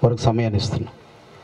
వారికి సమయాన్ని ఇస్తున్నాం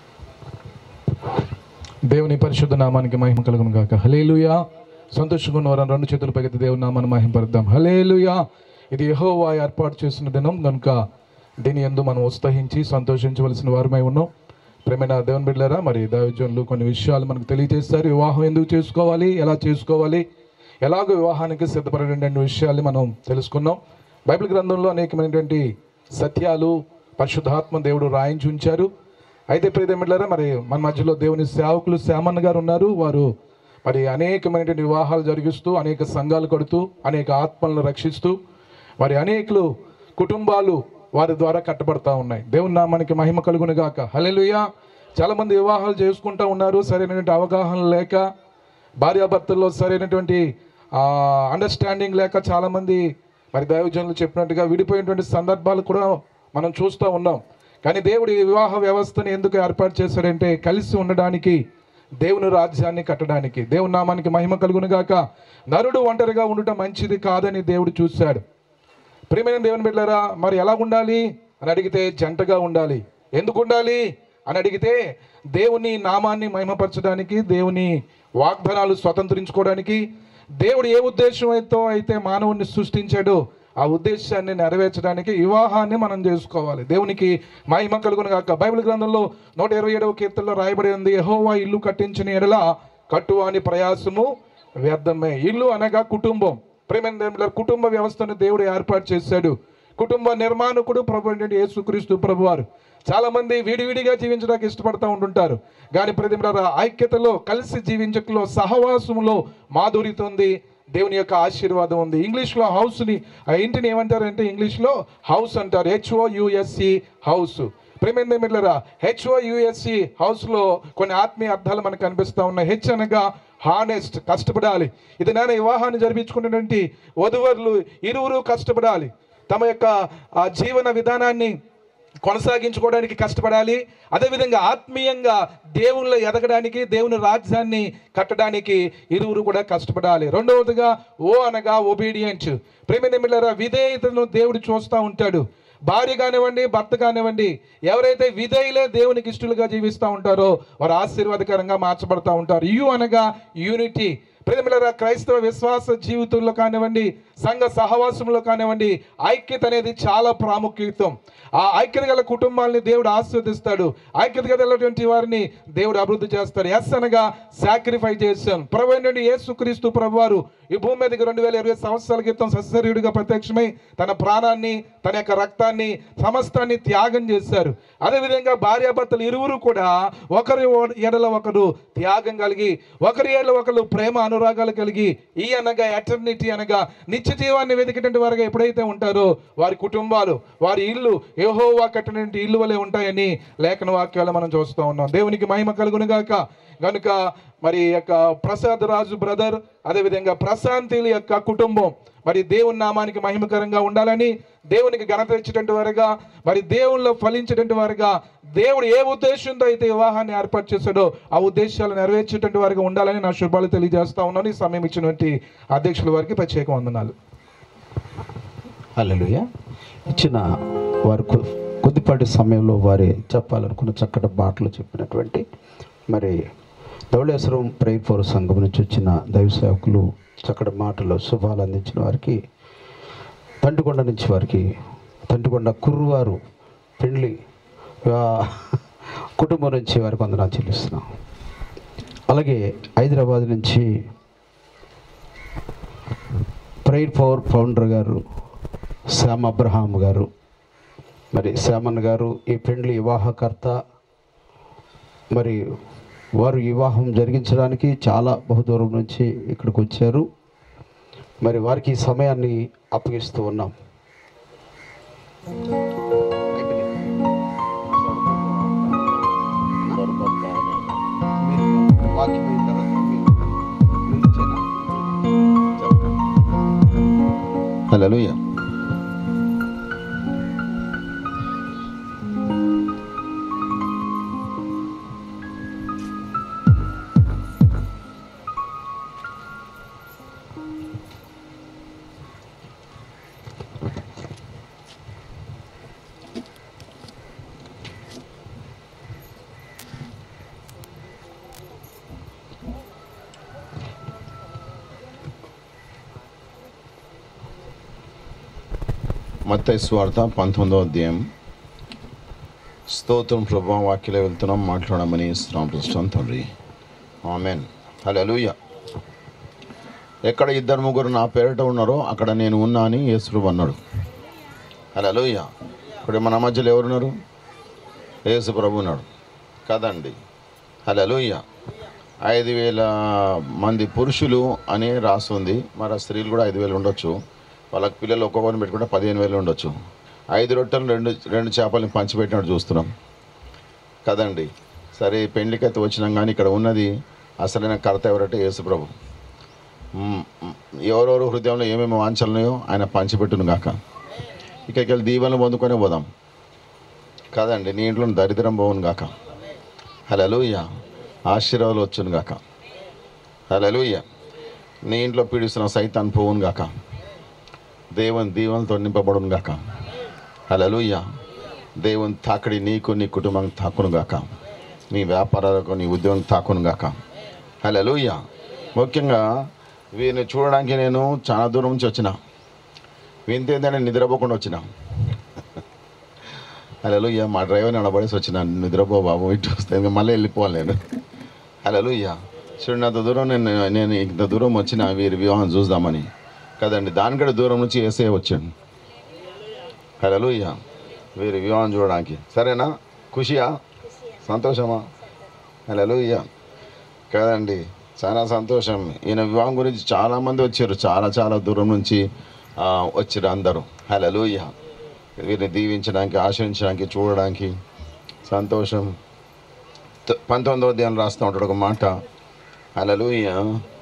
దేవుని పరిశుద్ధ నామానికి మహిమ కలుగును గాక హలేలుయా సంతోషంగా ఉన్నవారు రెండు చేతులు పైకి దేవుని నామాన్ని మహింపరుద్దాం హలేలుయా ఇది యెహోవా ఏర్పాటు చేసిన దినం కనుక దీని ఎందు మనం ఉత్సహించి సంతోషించవలసిన వారమై ఉన్నాం ప్రేమైన దేవుని బిడ్డలారా మరి దైవజనులు కొన్ని విషయాలు మనకు తెలియజేస్తారు వివాహం ఎందుకు చేసుకోవాలి ఎలా చేసుకోవాలి ఎలాగో వివాహానికి సిద్ధపడేటువంటి విషయాల్ని మనం తెలుసుకున్నాం బైబిల్ గ్రంథంలో అనేకమైనటువంటి సత్యాలు పరిశుద్ధాత్మ దేవుడు రాయించి ఉంచారు అయితే ప్రియమిళ్ళారా మరి మన మధ్యలో దేవుని సేవకులు శ్యామన్న గారు ఉన్నారు వారు మరి అనేకమైనటువంటి వివాహాలు జరిగిస్తూ అనేక సంఘాలు కడుతూ అనేక ఆత్మలను రక్షిస్తూ మరి అనేకులు కుటుంబాలు వారి ద్వారా కట్టబడతా ఉన్నాయి దేవుని నామానికి మహిమ కలుగును గాక హల్లెలూయా చాలా మంది వివాహాలు చేసుకుంటూ ఉన్నారు సరైనటువంటి అవగాహన లేక భార్యాభర్తల్లో సరైనటువంటి అండర్స్టాండింగ్ లేక చాలామంది మరి దైవజనులు చెప్పినట్టుగా విడిపోయినటువంటి సందర్భాలు కూడా మనం చూస్తూ ఉన్నాం కానీ దేవుడు ఈ వివాహ వ్యవస్థని ఎందుకు ఏర్పాటు చేశాడంటే కలిసి ఉండడానికి దేవుని రాజ్యాన్ని కట్టడానికి దేవుని నామానికి మహిమ కలుగును గాక నరుడు ఒంటరిగా ఉండటం మంచిది కాదని దేవుడు చూశాడు ప్రియమైన దేవుని బిడ్డారా మరి ఎలా ఉండాలి అని అడిగితే జంటగా ఉండాలి ఎందుకు ఉండాలి అని అడిగితే దేవుని నామాన్ని మహిమపరచడానికి దేవుని వాగ్దానాలు స్వతంత్రించుకోవడానికి దేవుడు ఏ ఉద్దేశం అయితే అయితే మానవుణ్ణి సృష్టించాడో ఆ ఉద్దేశాన్ని నెరవేర్చడానికి వివాహాన్ని మనం చేసుకోవాలి దేవునికి మహిమ కలుగును గాక బైబిల్ గ్రంథంలో నూట ఇరవై ఏడవ కీర్తనలో రాయబడి ఉంది యెహోవా ఇల్లు కట్టించిన ఎడల కట్టువాని ప్రయాసము వ్యర్థమే ఇల్లు అనగా కుటుంబం ప్రేమ దేవుని కుటుంబ వ్యవస్థను దేవుడు ఏర్పాటు చేశాడు కుటుంబ నిర్మాణకుడు ప్రభు ఏంటంటే యేసుక్రీస్తు ప్రభు వారు చాలా మంది విడివిడిగా జీవించడానికి ఇష్టపడతా ఉంటుంటారు కానీ ప్రతిమల ఐక్యతలో కలిసి జీవించట్లో సహవాసములో మాధుర్యత ఉంది దేవుని యొక్క ఆశీర్వాదం ఉంది ఇంగ్లీష్లో హౌస్ని ఆ ఇంటిని ఏమంటారంటే ఇంగ్లీష్లో హౌస్ అంటారు హెచ్ఓ యుఎస్సి హౌస్ ప్రేమేంద్ర మిట్లరా హెచ్ఓ యుఎస్సి హౌస్లో కొన్ని ఆత్మీయ అర్థాలు మనకు కనిపిస్తూ ఉన్నాయి హెచ్ అనగా హానెస్ట్ కష్టపడాలి ఇది నేను వివాహాన్ని జరిపించుకున్నటువంటి వధువరులు ఇరువురు కష్టపడాలి తమ యొక్క ఆ జీవన విధానాన్ని కొనసాగించుకోవడానికి కష్టపడాలి అదేవిధంగా ఆత్మీయంగా దేవుళ్ళు ఎదగడానికి దేవుని రాజ్యాన్ని కట్టడానికి ఇరువురు కూడా కష్టపడాలి రెండవదిగా ఓ అనగా ఒబీడియంట్ ప్రేమ నిమిళ్ళరా విధేయతను దేవుడు చూస్తూ ఉంటాడు భార్య కానివ్వండి భర్త కానివ్వండి ఎవరైతే విధేయులే దేవునికి ఇష్టలుగా జీవిస్తూ ఉంటారో వారు ఆశీర్వాదకరంగా మార్చబడతా ఉంటారు యు అనగా యూనిటీ ప్రేమిలరా క్రైస్తవ విశ్వాస జీవితంలో కానివ్వండి సంఘ సహవాసంలో కానివ్వండి ఐక్యత అనేది చాలా ప్రాముఖ్యతం ఆ ఐక్యత గల కుటుంబాలని దేవుడు ఆస్వాదిస్తాడు ఐక్యత గలటువంటి వారిని దేవుడు అభివృద్ధి చేస్తాడు ఎస్ అనగా సాక్రిఫై చేశాను ప్రభు ఏంటంటే యేసుక్రీస్తు ప్రభు వారు ఈ భూమి మీదకి రెండు వేల ఇరవై సంవత్సరాల క్రితం సశరీరుడిగా ప్రత్యక్షమై తన ప్రాణాన్ని తన యొక్క రక్తాన్ని సమస్తాన్ని త్యాగం చేశారు అదేవిధంగా భార్యాభర్తలు ఇరువురు కూడా ఒకరి ఎడల ఒకరు త్యాగం కలిగి ఒకరి ఎడల ఒకరు ప్రేమ అనురాగాలు కలిగి ఈ అనగా ఎటర్నిటీ అనగా నిత్య జీవాన్ని వెతికేటువంటి వారుగా ఎప్పుడైతే ఉంటారో వారి కుటుంబాలు వారి ఇల్లు ఏహోవా కట్టినటువంటి ఇల్లు వలె ఉంటాయని లేఖన వాక్యాలు మనం చూస్తూ ఉన్నాం దేవునికి మహిమ కలుగును గాక కనుక మరి ఈ యొక్క ప్రసాద్ రాజు బ్రదర్ అదేవిధంగా ప్రశాంతిల యొక్క కుటుంబం మరి దేవుని నామానికి మహిమకరంగా ఉండాలని దేవునికి ఘనత ఇచ్చేటువంటి వారుగా మరి దేవుల్లో ఫలించేటువంటి వారుగా దేవుడు ఏ ఉద్దేశంతో అయితే వివాహాన్ని ఏర్పాటు చేశాడో ఆ ఉద్దేశాలు నెరవేర్చేటువంటి వారిగా ఉండాలని నా శుభాలు తెలియజేస్తా ఉన్నాను ఈ సమయం ఇచ్చినటువంటి అధ్యక్షుల వారికి ప్రత్యేక వందనాలు హల్లెలూయా ఇచ్చిన వారు కొ- కొద్దిపాటి సమయంలో వారి చెప్పాలనుకున్న చక్కటి మాటలు చెప్పినటువంటి మరి ధవళేశ్వరం ప్రేయర్ ఫోర్ సంఘం నుంచి వచ్చిన దైవ సేవకులు చక్కటి మాటలు శుభాలు అందించిన వారికి తంటికొండ నుంచి వారికి తంటికొండ కుర్రువారు పెండ్లి ఆ, కుటుంబం నుంచి వారికి వందనాలు చెల్లిస్తున్నాం అలాగే హైదరాబాద్ నుంచి ప్రైర్ పవర్ ఫౌండర్ గారు శ్యామ్ అబ్రహాం గారు మరి శ్యామన్ గారు ఈ పెండ్లి వివాహకర్త మరి వారు వివాహం జరిగించడానికి చాలా బహుదూరం నుంచి ఇక్కడికి వచ్చారు మరి వారికి ఈ సమయాన్ని అప్పగిస్తూ ఉన్నాం హల్లెలూయా మత్తయి స్వార్థ పంతొమ్మిదో అధ్యాయం స్తోత్రం ప్రభా వాక్యలో వెళ్తున్నాం మాట్లాడమని ఇస్తున్నాం ప్రస్తుతం తండ్రి ఆమెన్ హల్లెలూయా ఎక్కడ ఇద్దరు ముగ్గురు నా పేరిట ఉన్నారో అక్కడ నేను ఉన్నా అని యేసు అన్నాడు హల్లెలూయా ఇప్పుడు మన మధ్యలో ఎవరున్నారు యేసు ప్రభు ఉన్నాడు కదండి హల్లెలూయా ఐదు వేల మంది పురుషులు అని రాస్తుంది మరి ఆ స్త్రీలు కూడా ఐదు వేలు ఉండొచ్చు వాళ్ళకి పిల్లలు ఒక్కొక్కరిని పెట్టుకుంటే పదిహేను వేలు ఉండొచ్చు ఐదు రొట్టెలు రెండు రెండు చేపల్ని పంచిపెట్టినట్టు చూస్తున్నాం కదండి సరే పెళ్లికైతే వచ్చినాం కానీ ఇక్కడ ఉన్నది అసలైన కర్త ఎవరంటే యేసుప్రభు మ్, మ్, ఎవరెవరు హృదయంలో ఏమేమి వాంఛలు ఉన్నాయో ఆయన పంచిపెట్టును గాక ఇక్కడికి వెళ్ళి దీవెనలు పొందుకొనే పోదాం కదండి నీ ఇంట్లో దరిద్రం పోవును గాక హలలుయ్య ఆశీర్వాదాలు వచ్చును గాక హలలుయ్య నీ ఇంట్లో పీడిస్తున్న సైతాన్ పోవును గాక దేవుని దీవెనలతో నింపబడును గాక హలలుయ్య దేవుని తాకిడి నీకు నీ కుటుంబానికి తాకును గాక నీ వ్యాపారాలకు నీ ఉద్యోగం తాకును గాక హలలుయ్య ముఖ్యంగా వీరిని చూడడానికి నేను చాలా దూరం నుంచి వచ్చిన వింతేందని నిద్రపోకుండా వచ్చిన హలోయ్య మా డ్రైవర్ నిలబడేసి వచ్చిన నిద్రపో బాబు ఇటు వస్తే ఇంకా మళ్ళీ వెళ్ళిపోవాలి నేను హలోయ్య చూడండి అంత దూరం నేను నేను ఇంత దూరం వచ్చిన వీరి వివాహం చూద్దామని కదండి దానికంటే దూరం నుంచి వేసే వచ్చాను హలోయ్య వీరి వివాహం చూడడానికి సరేనా ఖుషియా సంతోషమా హలోయ్య కదండి చాలా సంతోషం ఈయన వివాహం గురించి చాలామంది వచ్చారు చాలా చాలా దూరం నుంచి ఆ, వచ్చారు అందరూ హలోయ్య వీరిని దీవించడానికి ఆశ్రయించడానికి చూడడానికి సంతోషం త- పంతొమ్మిదవ అధ్యాయం రాస్తూ ఉంటాడు ఒక మాట హలోయ్య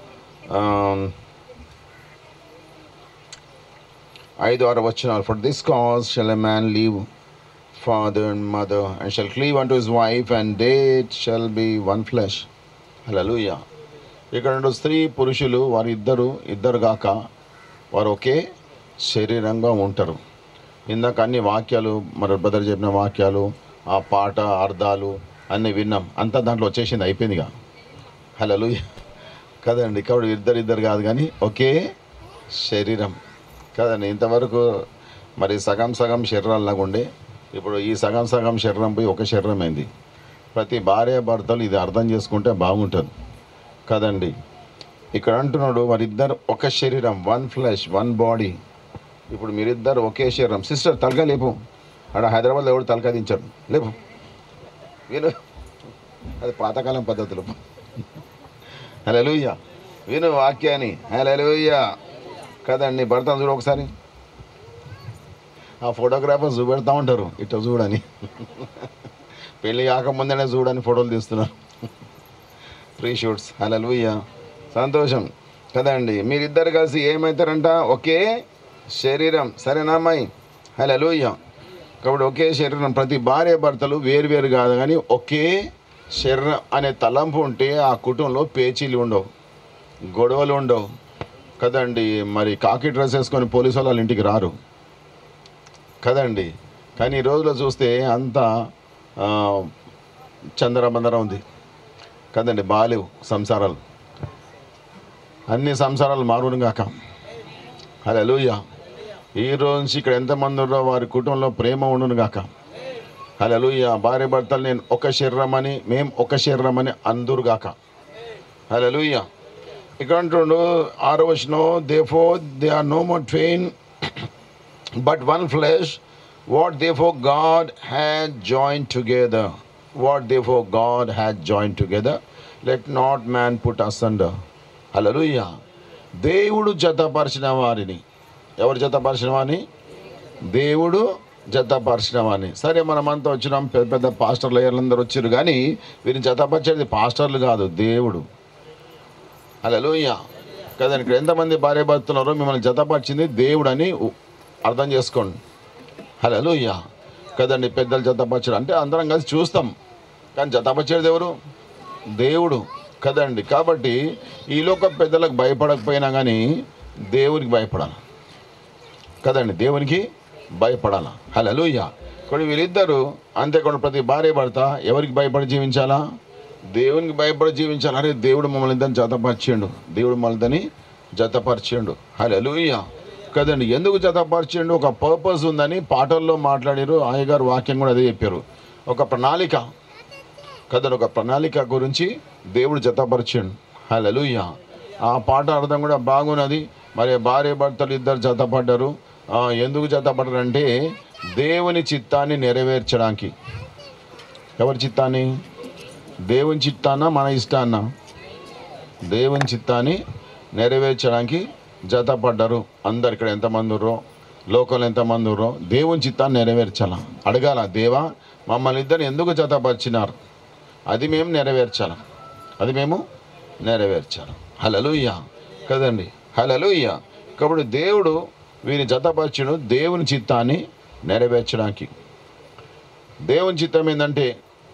ఐదు ఆరు వచ్చినారు for this cause shall a man leave father and mother and shall cleave unto his wife and they shall be one flesh హలోయ్య ఇక్కడ రెండు స్త్రీ పురుషులు వారు ఇద్దరు ఇద్దరు గాక వారు ఒకే శరీరంగా ఉంటారు ఇందాక అన్ని వాక్యాలు మరి బ్రదర్ చెప్పిన వాక్యాలు ఆ పాట అర్థాలు అన్నీ విన్నాం అంతా దాంట్లో వచ్చేసింది అయిపోయిందిగా హలో కదండి కాబట్టి ఇద్దరు ఇద్దరు కాదు కానీ ఒకే శరీరం కదండి ఇంతవరకు మరి సగం సగం శరీరాల్లాగా ఉండే ఇప్పుడు ఈ సగం సగం శరీరం పోయి ఒక శరీరం అయింది ప్రతి భార్య భర్తలు ఇది అర్థం చేసుకుంటే బాగుంటుంది కదండి ఇక్కడ అంటున్నాడు వారిద్దరు ఒక శరీరం వన్ ఫ్లెష్ వన్ బాడీ ఇప్పుడు మీరిద్దరు ఒకే శరీరం సిస్టర్ తలకా లేపు ఆడ హైదరాబాద్లో ఎవడు తలకా దించాడు లేపు విను అది పాతకాలం పద్ధతులు హలోయ్య విను వాక్యాన్ని హలోయ్య కదండి భర్తను చూడు ఒకసారి ఆ ఫోటోగ్రాఫర్ చూపెడతా ఉంటారు ఇట్లా చూడని పెళ్ళి కాకముందనే చూడని ఫోటోలు తీస్తున్నారు ప్రీ షూట్స్ హలోయ్య సంతోషం కదండి మీరిద్దరు కలిసి ఏమవుతారంట ఒకే శరీరం సరేనా అమ్మాయి హలోయ్య కాబట్టి ఒకే శరీరం ప్రతి భార్య భర్తలు వేరు వేరు కాదు కానీ ఒకే శరీరం అనే తలంపు ఉంటే ఆ కుటుంబంలో పేచీలు ఉండవు గొడవలు ఉండవు కదండి మరి కాకి డ్రెస్ వేసుకొని పోలీసు వాళ్ళు వాళ్ళ ఇంటికి రారు కదండి కానీ ఈ రోజులో చూస్తే అంతా ఆ, చందరబందర ఉంది కదండి బాలేవు సంసారాలు అన్ని సంసారాలు మారును గాక హలోయ ఈ రోజు నుంచి ఇక్కడ ఎంతమంది ఉన్నారో వారి కుటుంబంలో ప్రేమ ఉండును గాక హలోయ భార్య భర్తలు నేను ఒక శరీరం అని మేము ఒక శరీరం అని అందరు గాక హలోయ ఇక్కడ అంటుండు ఆరో వచ్చిన therefore they are no more twain but one flesh. What therefore God had joined together, what therefore God had joined together, let not man put asunder. Hallelujah. దేవుడు జతపరిచిన వారిని ఎవరు జతపరిచిన వారిని దేవుడు జతపరిచిన వారిని సరే మనమంతా వచ్చినాం పెద్ద పెద్ద పాస్టర్ లేయర్లందరూ వచ్చారు కానీ వీరిని జతపరిచేది పాస్టర్లు కాదు దేవుడు హలోయ కదండి ఇక్కడ ఎంతమంది భార్య భర్తలున్నారో మిమ్మల్ని జతపరిచింది దేవుడు అని ఉ- అర్థం చేసుకోండి హలోయ కదండి పెద్దలు జతపరచడం అంటే అందరం కలిసి చూస్తాం కానీ జతపరిచేది ఎవరు దేవుడు కదండి కాబట్టి ఈ లోక పెద్దలకు భయపడకపోయినా కానీ దేవునికి భయపడాలి కదండి దేవునికి భయపడాలా హలోయ ఇక్కడ వీళ్ళిద్దరు అంతేకాకుండా ప్రతి భార్య భర్త ఎవరికి భయపడి జీవించాలా దేవునికి భయపడి జీవించాలి అరే దేవుడు మమ్మల్ని ఇద్దరిని జతపరిచిండు దేవుడు మమ్మల్ని ఇద్దరిని జతపరిచిండు హలోయ కదండి ఎందుకు జతపరిచిండు ఒక పర్పస్ ఉందని పాటల్లో మాట్లాడారు అయ్యగారు వాక్యం కూడా అదే చెప్పారు ఒక ప్రణాళిక కదండి ఒక ప్రణాళిక గురించి దేవుడు జతపరిచిండు హల్లెలూయా ఆ పాట అర్థం కూడా బాగున్నది మరి భార్య భర్తలు ఇద్దరు జతపడ్డారు ఆ, ఎందుకు జతపడ్డారు అంటే దేవుని చిత్తాన్ని నెరవేర్చడానికి ఎవరి చిత్తాన్ని దేవుని చిత్తాన్న మన ఇష్టాన్న దేవుని చిత్తాన్ని నెరవేర్చడానికి జతపడ్డారు అందరు ఇక్కడ ఎంతమంది ఉర్రో లోకల్ ఎంతమంది ఉర్రో దేవుని చిత్తాన్ని నెరవేర్చాల అడగాల దేవా మమ్మల్ని ఇద్దరు ఎందుకు జతపరిచినారు అది మేము నెరవేర్చాల అది మేము నెరవేర్చాలి హలలుయ్య కదండి హలలుయ్య కాబట్టి దేవుడు వీని జతపరచుడు దేవుని చిత్తాన్ని నెరవేర్చడానికి దేవుని చిత్తం ఏంటంటే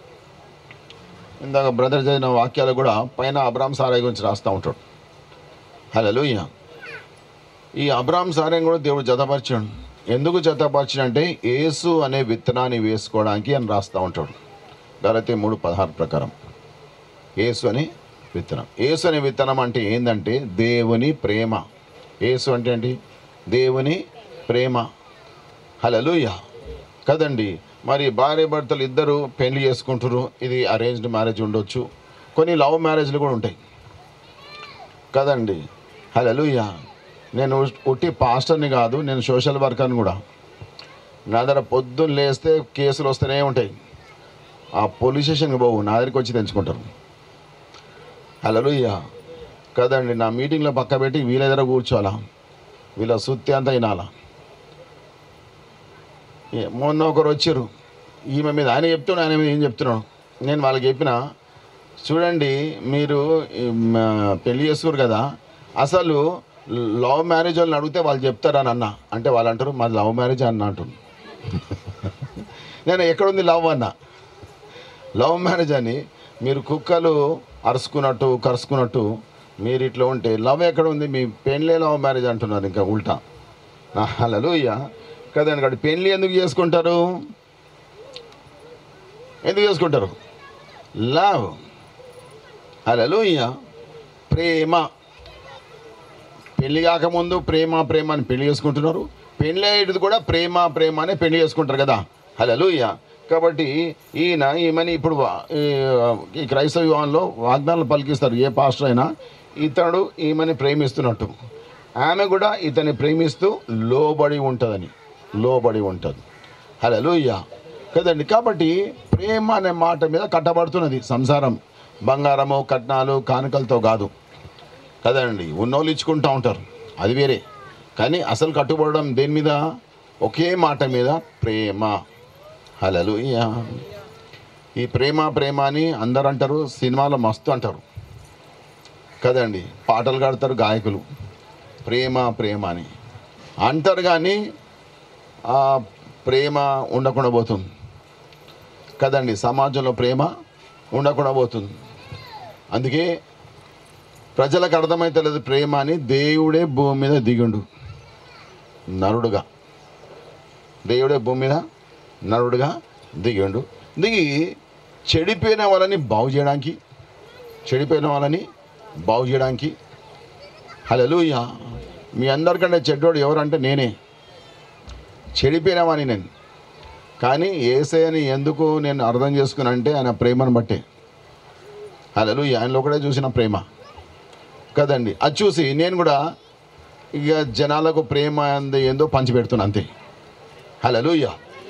ఇందాక బ్రదర్ చదివిన వాక్యాలు కూడా పైన అబ్రామ్ సారాయి గురించి రాస్తూ ఉంటాడు హలోయ ఈ అబ్రామ్ సారాయి కూడా దేవుడు జతపరిచాడు ఎందుకు జతపరిచాడంటే యేసు అనే విత్తనాన్ని వేసుకోవడానికి అని రాస్తూ ఉంటాడు గలతే మూడు పదహారు ప్రకారం యేసు అనే విత్తనం యేసు అనే విత్తనం అంటే ఏంటంటే దేవుని ప్రేమ యేసు అంటే ఏంటి దేవుని ప్రేమ హలలుయ కదండి మరి భార్య భర్తలు ఇద్దరు పెళ్లి చేసుకుంటారు ఇది అరేంజ్డ్ మ్యారేజ్ ఉండొచ్చు కొన్ని లవ్ మ్యారేజ్లు కూడా ఉంటాయి కదండి హలలుయ నేను ఉట్టి పాస్టర్ని కాదు నేను సోషల్ వర్కర్ని కూడా నా దగ్గర పొద్దున్న లేస్తే కేసులు వస్తూనే ఉంటాయి ఆ పోలీస్ స్టేషన్కి పోవు నా దగ్గరికి వచ్చి తెంచుకుంటారు హలలుయ్య కదండి నా మీటింగ్లో పక్క పెట్టి వీళ్ళ దగ్గర కూర్చోవాలా వీళ్ళ సుత్తి అంతా వినాలా ఏ- మొన్న ఒకరు వచ్చారు ఈమె మీద ఆయన చెప్తున్నాడు ఆయన మీద ఏం చెప్తున్నాడు నేను వాళ్ళకి చెప్పిన చూడండి మీరు ఈ మ- పెళ్లి చేసుకోరు కదా అసలు లవ్ మ్యారేజ్ వాళ్ళని అడిగితే వాళ్ళు చెప్తారని అన్న అంటే వాళ్ళు అంటారు మాది లవ్ మ్యారేజ్ అన్న అంటుంది నేను ఎక్కడుంది లవ్ అన్న లవ్ మ్యారేజ్ అని మీరు కుక్కలు అరుచుకున్నట్టు కరుచుకున్నట్టు మీరు ఇట్లా ఉంటే లవ్ ఎక్కడ ఉంది మీ పెళ్ళే లవ్ మ్యారేజ్ అంటున్నారు ఇంకా ఉల్టా హలలుయ్య కదండి కాబట్టి పెళ్ళి ఎందుకు చేసుకుంటారు ఎందుకు చేసుకుంటారు లవ్ హలలుయ్య ప్రేమ పెళ్లి కాకముందు ప్రేమ ప్రేమ అని పెళ్లి చేసుకుంటున్నారు పెళ్లి అయ్యేది కూడా ప్రేమ ప్రేమ అని పెళ్లి చేసుకుంటారు కదా హలలుయ్య కాబట్టి ఈయన ఈమెని ఇప్పుడు వా- ఈ- ఈ క్రైస్తవ వివాహంలో వాగ్దానాలు పలికిస్తారు ఏ పాస్టర్ అయినా ఇతడు ఈమెని ప్రేమిస్తున్నట్టు ఆమె కూడా ఇతన్ని ప్రేమిస్తూ లోబడి ఉంటుందని లోబడి ఉంటుంది హలలుయ్య కదండి కాబట్టి ప్రేమ అనే మాట మీద కట్టబడుతున్నది సంసారం బంగారము కట్నాలు కానుకలతో కాదు కదండి ఉన్నోళ్ళు ఇచ్చుకుంటూ ఉంటారు అది వేరే కానీ అసలు కట్టుబడడం దేని మీద ఒకే మాట మీద ప్రేమ హలలు ఈ ప్రేమ ప్రేమ అని అందరు అంటారు సినిమాలో మస్తు అంటారు కదండి పాటలు పాడతారు గాయకులు ప్రేమ ప్రేమ అని అంటారు కానీ ఆ ప్రేమ ఉండకుండా పోతుంది కదండి సమాజంలో ప్రేమ ఉండకుండా పోతుంది అందుకే ప్రజలకు అర్థమైతలేదు ప్రేమ అని దేవుడే భూమి మీద దిగుండు నరుడుగా దేవుడే భూమి మీద నరుడుగా దిగిండు దిగి చెడిపోయిన వాళ్ళని బాగు చేయడానికి చెడిపోయిన వాళ్ళని బాగు చేయడానికి హలోయ మీ అందరికంటే చెడ్డోడు ఎవరంటే నేనే చెడిపోయిన వాడిని నేను కానీ ఏసైని ఎందుకు నేను అర్థం చేసుకున్నానంటే ఆయన ప్రేమను బట్టే హలో ఆయనలో కూడా చూసిన ప్రేమ కదండి అది చూసి నేను కూడా ఇక జనాలకు ప్రేమ అంది ఏందో పంచిపెడుతున్నా అంతే హలలుయ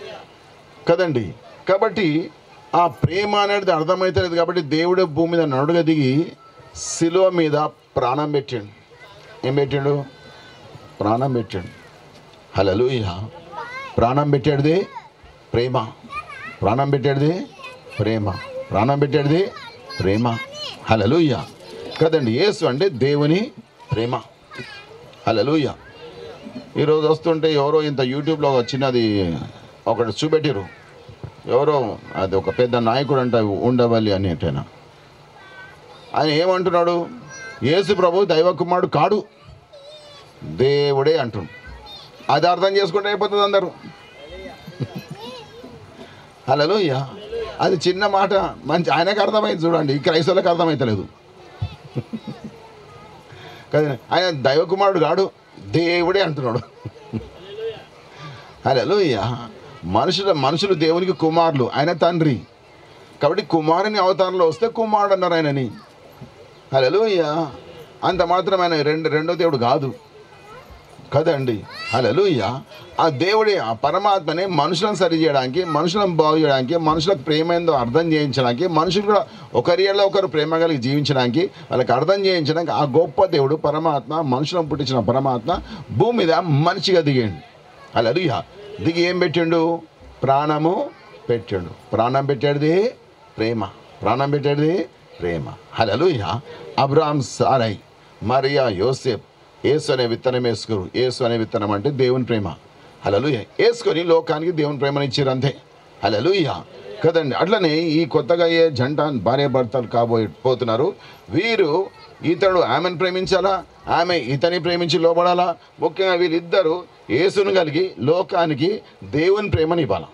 కదండి కాబట్టి ఆ ప్రేమ అనేది అర్థమవుతలేదు కాబట్టి దేవుడు భూమి మీద నడుగా దిగి శిలువ మీద ప్రాణం పెట్టాడు ఏం పెట్టాడు ప్రాణం పెట్టాడు హలలుయ ప్రాణం పెట్టాడుది ప్రేమ ప్రాణం పెట్టాడుది ప్రేమ ప్రాణం పెట్టాడుది ప్రేమ హలలుయ కదండి యేసు అంటే దేవుని ప్రేమ హలలుయ ఈరోజు వస్తుంటే ఎవరో ఇంత యూట్యూబ్లో ఒక చిన్నది ఒకటి చూపెట్టిరు ఎవరో అది ఒక పెద్ద నాయకుడు అంట ఉండవల్లి అనేటైనా ఆయన ఏమంటున్నాడు యేసు ప్రభు దైవ కుమారుడు కాడు దేవుడే అంటుండు అది అర్థం చేసుకుంటే అయిపోతుంది అందరూ హలో అది చిన్న మాట మంచి ఆయనకు అర్థమైంది చూడండి ఈ క్రైస్తవులకు అర్థమైతలేదు కదా ఆయన దైవ కుమారుడు కాడు దేవుడే అంటున్నాడు హలోయ మనుషుల మనుషులు దేవునికి కుమారులు ఆయన తండ్రి కాబట్టి కుమారుని అవతారంలో వస్తే కుమారుడు అన్నారు ఆయనని హలోయ అంత మాత్రం ఆయన రెండు రెండో దేవుడు కాదు కదండి హలోయ ఆ దేవుడి ఆ పరమాత్మని మనుషులను సరి చేయడానికి మనుషులను బాగు చేయడానికి మనుషులకు ప్రేమ ఏందో అర్థం చేయించడానికి మనుషులు కూడా ఒకరిలో ఒకరు ప్రేమ కలిగి జీవించడానికి వాళ్ళకి అర్థం చేయించడానికి ఆ గొప్ప దేవుడు పరమాత్మ మనుషులను పుట్టించిన పరమాత్మ భూమి మీద మనిషిగా దిగండి హలోయ దిగి ఏం పెట్టిండు ప్రాణము పెట్టాడు ప్రాణం పెట్టేది ప్రేమ ప్రాణం పెట్టేది ప్రేమ హలోయ అబ్రామ్ సారై మరియా యోసేఫ్ ఏసు అనే విత్తనం వేసుకోరు ఏసు అనే విత్తనం అంటే దేవుని ప్రేమ హలలుయ వేసుకొని లోకానికి దేవుని ప్రేమను ఇచ్చారు అంతే హలలుయ కదండి అట్లనే ఈ కొత్తగా అయ్యే జంట భార్య భర్తలు కాబోయే పోతున్నారు వీరు ఇతడు ఆమెను ప్రేమించాలా ఆమె ఇతని ప్రేమించి లోబడాలా ముఖ్యంగా వీళ్ళిద్దరూ యేసును కలిగి లోకానికి దేవుని ప్రేమని ఇవ్వాలా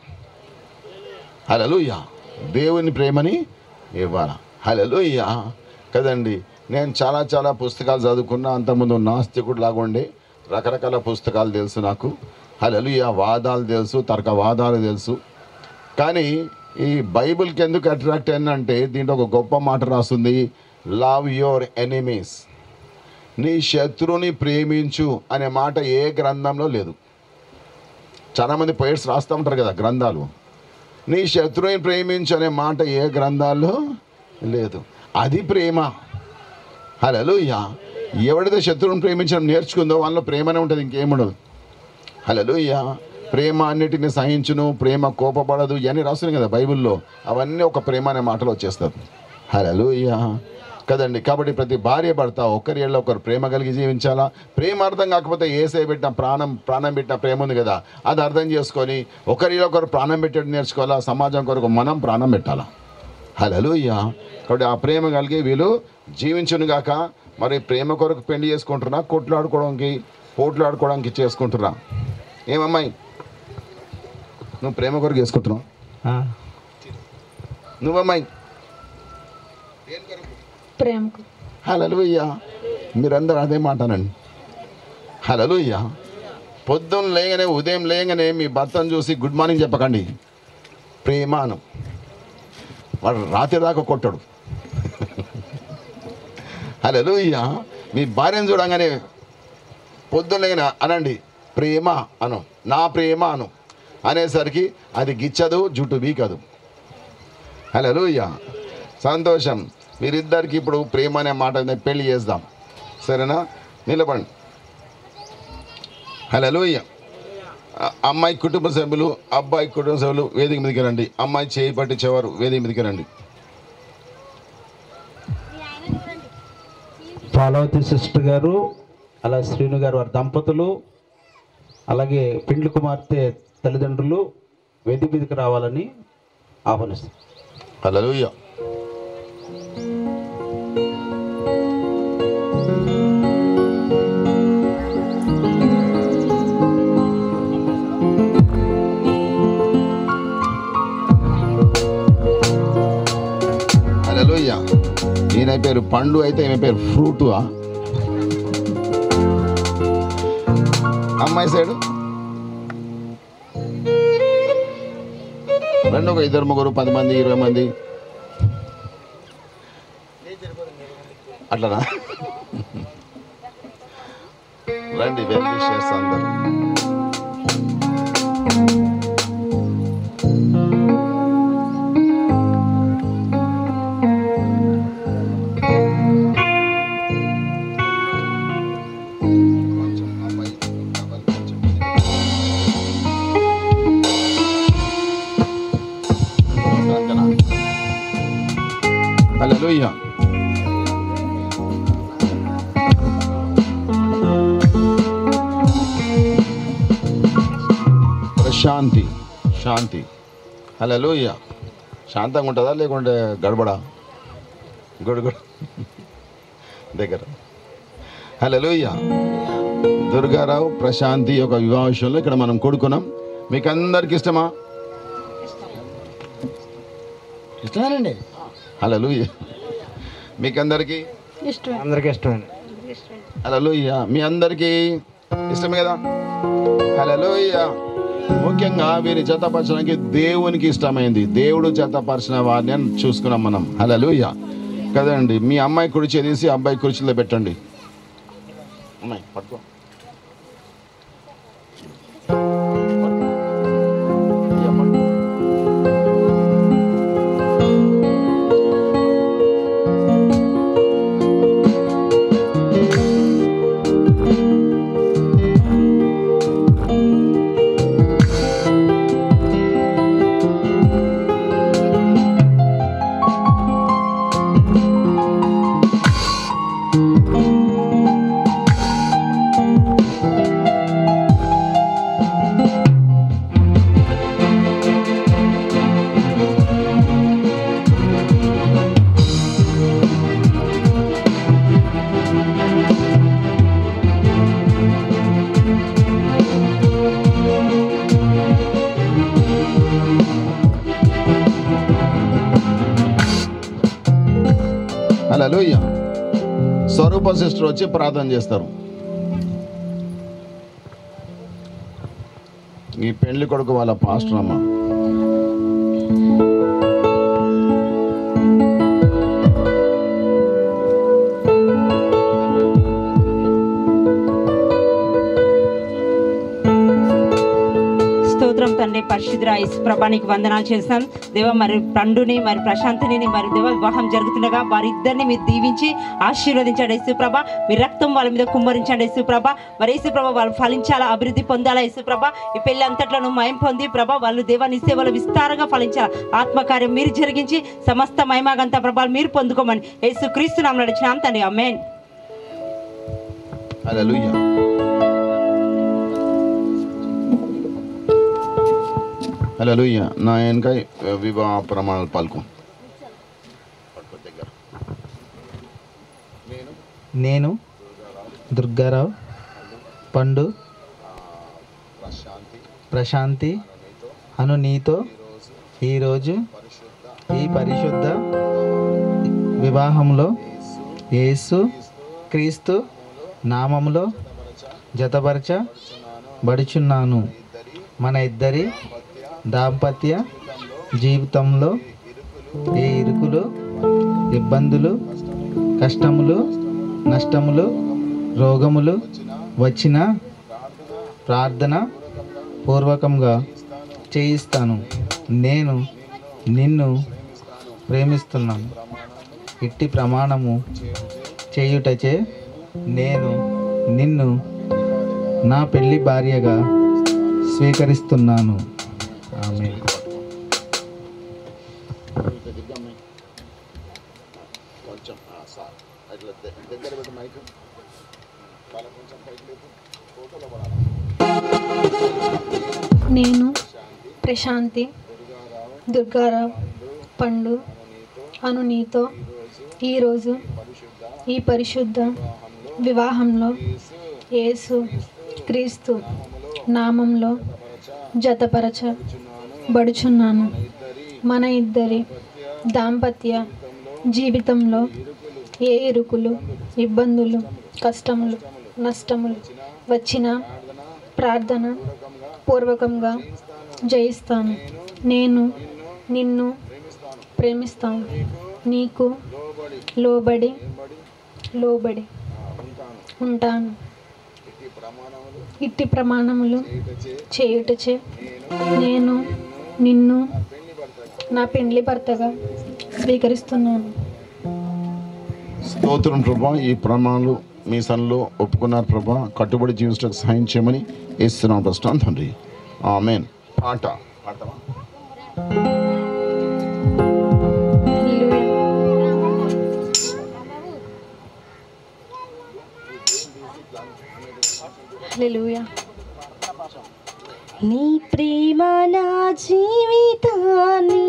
హలలుయ దేవుని ప్రేమని ఇవ్వాల హలలుయ కదండి నేను చాలా చాలా పుస్తకాలు చదువుకున్నా అంతకుముందు నాస్తికుడు లాగా ఉండే రకరకాల పుస్తకాలు తెలుసు నాకు హలలుయ వాదాలు తెలుసు తర్కవాదాలు తెలుసు కానీ ఈ బైబిల్కి ఎందుకు అట్రాక్ట్ అయిందంటే దీంట్లో ఒక గొప్ప మాట రాస్తుంది లవ్ యువర్ ఎనిమీస్ నీ శత్రువుని ప్రేమించు అనే మాట ఏ గ్రంథంలో లేదు చాలామంది పోయిట్స్ రాస్తూ ఉంటారు కదా గ్రంథాలు నీ శత్రువుని ప్రేమించు అనే మాట ఏ గ్రంథాల్లో లేదు అది ప్రేమ హలో ఎవడైతే శత్రువుని ప్రేమించడం నేర్చుకుందో వాళ్ళలో ప్రేమనే ఉంటుంది ఇంకేముండదు హలో ప్రేమ అన్నిటిని సహించును ప్రేమ కోపపడదు ఇవన్నీ రాస్తున్నాయి కదా బైబిల్లో అవన్నీ ఒక ప్రేమ అనే మాటలు వచ్చేస్తారు హలో కదండి కాబట్టి ప్రతి భార్య భర్త ఒకరి ఏళ్ళ ఒకరు ప్రేమ కలిగి జీవించాలా ప్రేమ అర్థం కాకపోతే ఏసే పెట్టిన ప్రాణం ప్రాణం పెట్టిన ప్రేమ ఉంది కదా అది అర్థం చేసుకొని ఒకరిలో ఒకరు ప్రాణం పెట్టేది నేర్చుకోవాలా సమాజం కొరకు మనం ప్రాణం పెట్టాలా హలో కాబట్టి ఆ ప్రేమ కలిగి వీళ్ళు జీవించును గాక మరి ప్రేమ కొరకు పెళ్లి చేసుకుంటున్నా కొట్లాడుకోవడానికి పోట్లాడుకోవడానికి చేసుకుంటున్నా ఏమమ్మాయి నువ్వు ప్రేమ కొరకు చేసుకుంటున్నావు నువ్వమ్మాయి ప్రేమకు హలలుయ్యా మీరందరూ అదే మాటనండి హలలుయ్యా పొద్దున్న లేగానే ఉదయం లేగానే మీ భర్తను చూసి గుడ్ మార్నింగ్ చెప్పకండి ప్రేమాను వాడు రాత్రి దాకా కొట్టాడు హలలుయ్యా మీ భార్యను చూడంగానే పొద్దున్న లేగానే అనండి ప్రేమ అను నా ప్రేమ అను అనేసరికి అది గిచ్చదు జుట్టు బీకదు హలలుయ్యా సంతోషం మీరిద్దరికి ఇప్పుడు ప్రేమ అనే మాట మీద పెళ్లి చేద్దాం సరేనా నిలబండి హలో అమ్మాయి కుటుంబ సభ్యులు అబ్బాయి కుటుంబ సభ్యులు వేదిక మీదకి రండి అమ్మాయి చేయి పట్టించేవారు వేదిక మీదకి రండి పాలవతి సిస్టర్ గారు అలా శ్రీను గారు వారి దంపతులు అలాగే పిండ్లి కుమార్తె తల్లిదండ్రులు వేదిక మీదకి రావాలని ఆహ్వానిస్తారు హలో హలో ఈయన పేరు పండు అయితే ఈమె పేరు ఫ్రూటు అమ్మాయి సైడు రెండు ఒక ఇద్దరు ముగ్గురు పది మంది ఇరవై మంది అట్లనా రండి వెల్ విషయర్స్ అందరు కొంచెం అమ్మాయి అబ్బాయి కొంచెం హల్లెలూయా ప్రశాంతి శాంతి హల్లెలూయా శాంతంగా ఉంటుందా లేకుంటే గడబడా గొడుగుడు దగ్గర హల్లెలూయా దుర్గారావు ప్రశాంతి యొక్క వివాహ విషయంలో ఇక్కడ మనం కూడుకున్నాం మీకు అందరికి ఇష్టమా ఇష్టమేనండి హల్లెలూయా మీకు అందరికీ ఇష్టమే అందరికీ ఇష్టమండి హల్లెలూయా మీ అందరికీ ఇష్టమే కదా హల్లెలూయా ముఖ్యంగా వీరి జతపరచడానికి దేవునికి ఇష్టమైంది దేవుడు జతపరిచిన వారిని అని చూసుకున్నాం మనం హలలుయ కదండి మీ అమ్మాయి కుడిచి తీసి అబ్బాయి కుర్చీలో పెట్టండి అమ్మాయి పట్టుకో ఇయ్య, పట్టుకో. హల్లెలూయా స్వరూప సిస్టర్ వచ్చి ప్రార్థన చేస్తారు ఈ పెళ్లి కొడుకు వాళ్ళ పాస్టర్ అమ్మ స్తోత్రం తండ్రి పరిశుద్ర ప్రభానికి వందనాలు చేస్తాం దేవ మరి పండుని మరి ప్రశాంతిని మరి దేవ వివాహం జరుగుతుండగా వారిద్దరిని మీరు దీవించి ఆశీర్వదించండి యేసుప్రభ మీ రక్తం వాళ్ళ మీద కుమ్మరించండి యేసుప్రభ మరి యేసుప్రభ వాళ్ళు ఫలించాలా అభివృద్ధి పొందాలా యేసుప్రభ ఈ పెళ్లి అంతట్లను మయం పొంది ప్రభ వాళ్ళు దేవాని సేవలు విస్తారంగా ఫలించాలా ఆత్మకార్యం మీరు జరిగించి సమస్త మహిమాగంత ప్రభావాలు మీరు పొందుకోమని యేసు క్రీస్తు నామం నడిచినాం తండ్రి అమేన్ హల్లెలూయా హల్లెలూయా నా వెనక వివాహ ప్రమాణాలు పాల్గొ నేను దుర్గారావు పండు ప్రశాంతి అను నీతో ఈరోజు ఈ పరిశుద్ధ వివాహంలో యేసు క్రీస్తు నామములో జతపరచ బడుచున్నాను మన ఇద్దరి దాంపత్య జీవితంలో ఏ ఇరుకులు ఇబ్బందులు కష్టములు నష్టములు రోగములు వచ్చిన ప్రార్థన పూర్వకంగా చేయిస్తాను నేను నిన్ను ప్రేమిస్తున్నాను ఇట్టి ప్రమాణము చేయుటచే నేను నిన్ను నా పెళ్లి భార్యగా స్వీకరిస్తున్నాను ఆమె కొంచెం సార్ అట్లా దగ్గర పెట్టి మైక్ కొంచెం పైకి లేపు ఫోటోలో పడాలి నేను ప్రశాంతి దుర్గారావు పండు అను నీతో ఈరోజు ఈ పరిశుద్ధ వివాహంలో యేసు క్రీస్తు నామంలో జతపరచ బడుచున్నాను మన ఇద్దరి దాంపత్య జీవితంలో ఏ ఇరుకులు ఇబ్బందులు కష్టములు నష్టములు వచ్చినా ప్రార్థన పూర్వకంగా జయిస్తాను నేను నిన్ను ప్రేమిస్తాను నీకు లోబడి లోబడి ఉంటాను ఇట్టి ప్రమాణములు చేయుటచే నేను నిన్ను నా పెండ్లి భర్తగా స్వీకరిస్తున్నాను స్తోత్రం ప్రభా ఈ ప్రమాణాలు మీ సన్లో ఒప్పుకున్నారు ప్రభా కట్టుబడి జీవించడానికి సహాయం చేయమని ఇస్తున్నాం ప్రశ్న తండ్రి ఆమెన్ పాట పాడతావా హల్లెలూయా నీ ప్రేమ నా జీవితాన్ని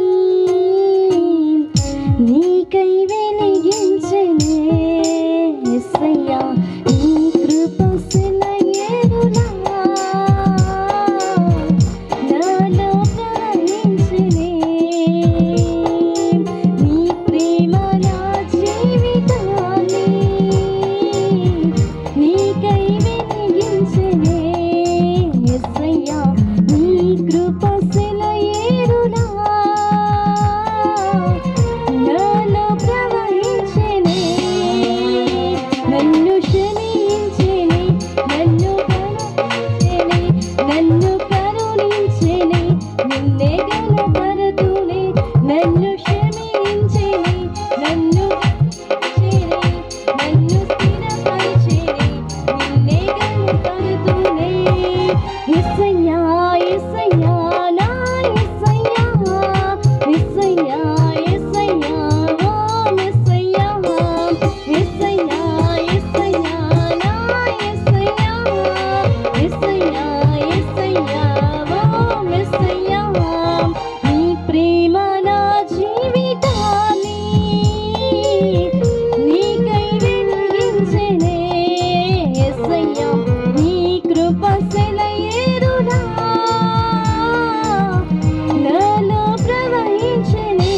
నీకై వెలిగించనే యేసయ్యా నీ కృప సెలయేరునా నాలో ప్రవహించనే నన్ను క్షమించిరి నన్ను చేరి నన్ను స్థిరపరిచిరి నిన్నే కనుకరుతునే యేసయ్యా యేసయ్యా నా యేసయ్యా యేసయ్యా యేసయ్యా ఓ యేసయ్యా యేసయ్యా యేసయ్యా నా యేసయ్యా యేసయ్యా యేసయ్యా ఓ యేసయ్యా నీ ప్రేమ నా జీవితాన్ని నీకై వెలిగించెనే యేసయ్యా నీ కృప సెలయేరునా నాలో ప్రవహించెనే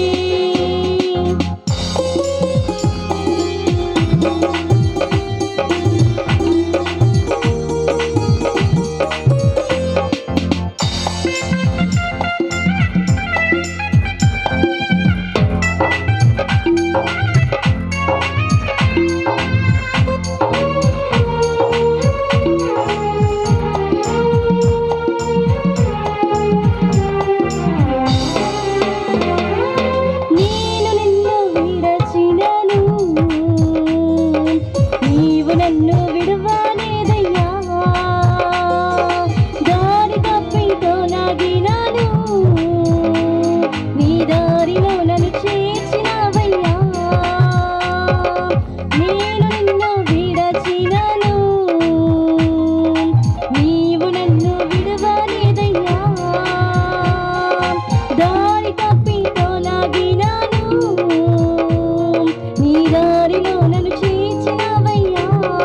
నేను నిన్ను విడచినను నీవు నన్ను విడువలేదయ్యా దారి తప్పితో నాగినాను నీ దారిలో నన్ను చేర్చినవయ్యా నేను నిన్ను విడచినను నీవు నన్ను విడువలేదయ్యా దారి తప్పితో లాగినాను నీ దారిలో నన్ను చేర్చినవయ్యా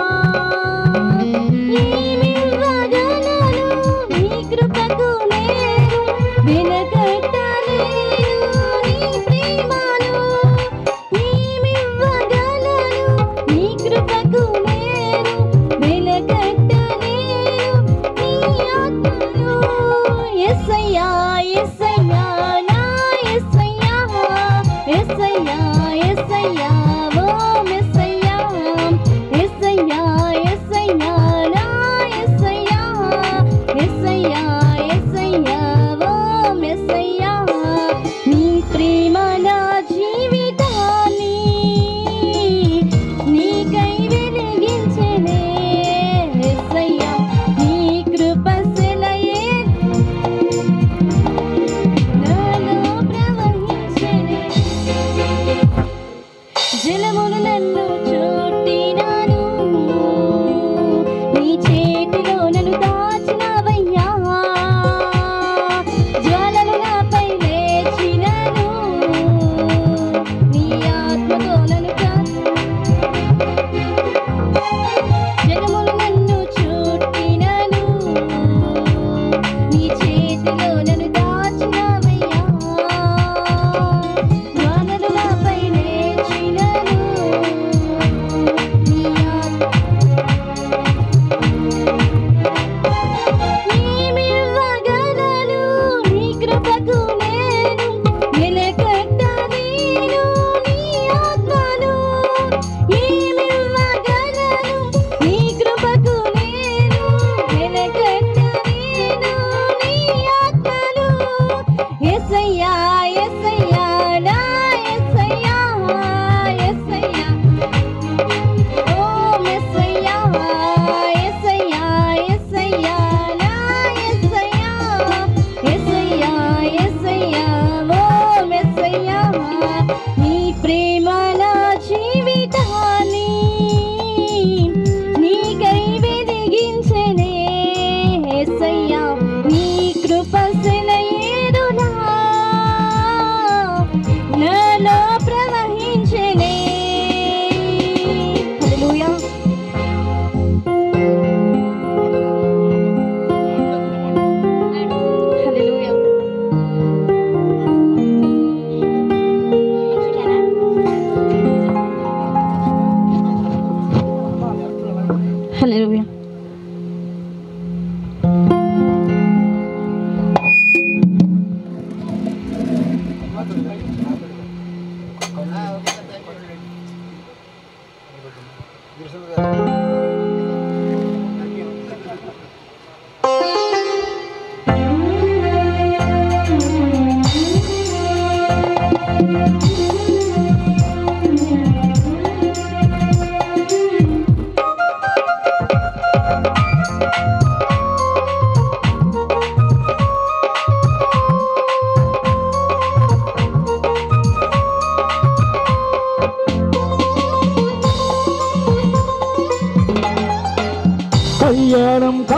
ఏమివ్వగలను నీ కృపకు నేను వెనకట్టలేను నీ ప్రేమను ఏమివ్వగలను నీ కృపకు నేను వెనకట్టలేను నీ ఆత్మను యేసయ్యా యేసయ్యా నా యేసయ్యా యేసయ్యా యేసయ్యా ఓ యేసయ్యా యేసయ్యా యేసయ్యా నా యేసయ్యా యేసయ్యా యేసయ్యా ఓ యేసయ్యా నీ ప్రేమ నా జీవితాన్ని నీకై వెలిగించెనే యేసయ్యా నీ కృప సెలయేరు నాలో ప్రవహించెనే జలములు నన్ను చుట్టినాను నీ చేతిలో నన్ను దాచినవయ్యా జ్వాలలు నాపై లేచినను నీ ఆత్మతో నన్ను కాచి జలములు నన్ను చుట్టినను నీ చేతిలో నన్ను దాచినవయ్యా వానలు నాపై లేచినను నీ ఆత్మ ఏమివ్వగలను నీ కృపకు నేను వెలకట్టలేను నీ ఆత్మను ఏమివ్వగలను నీ కృపకు నేను వెలకట్టలేను నీ ఆత్మను యేసయ్యా యేసయ్యా నా యేసయ్యా యేసయ్యా ఓ మెస్సయ్యా యేసయ్యా యేసయ్యా నా యేసయ్యా యేసయ్యా యేసయ్యా ఓ మెస్సయ్యా నీ ప్రేమ నా జీవితాన్ని నీకై వెలిగించెనే యేసయ్యా నీ కృప సెలయేరునా నాలో ప్రవహించెనే హల్లెలూయా హల్లెలూయా హల్లెలూయా Thank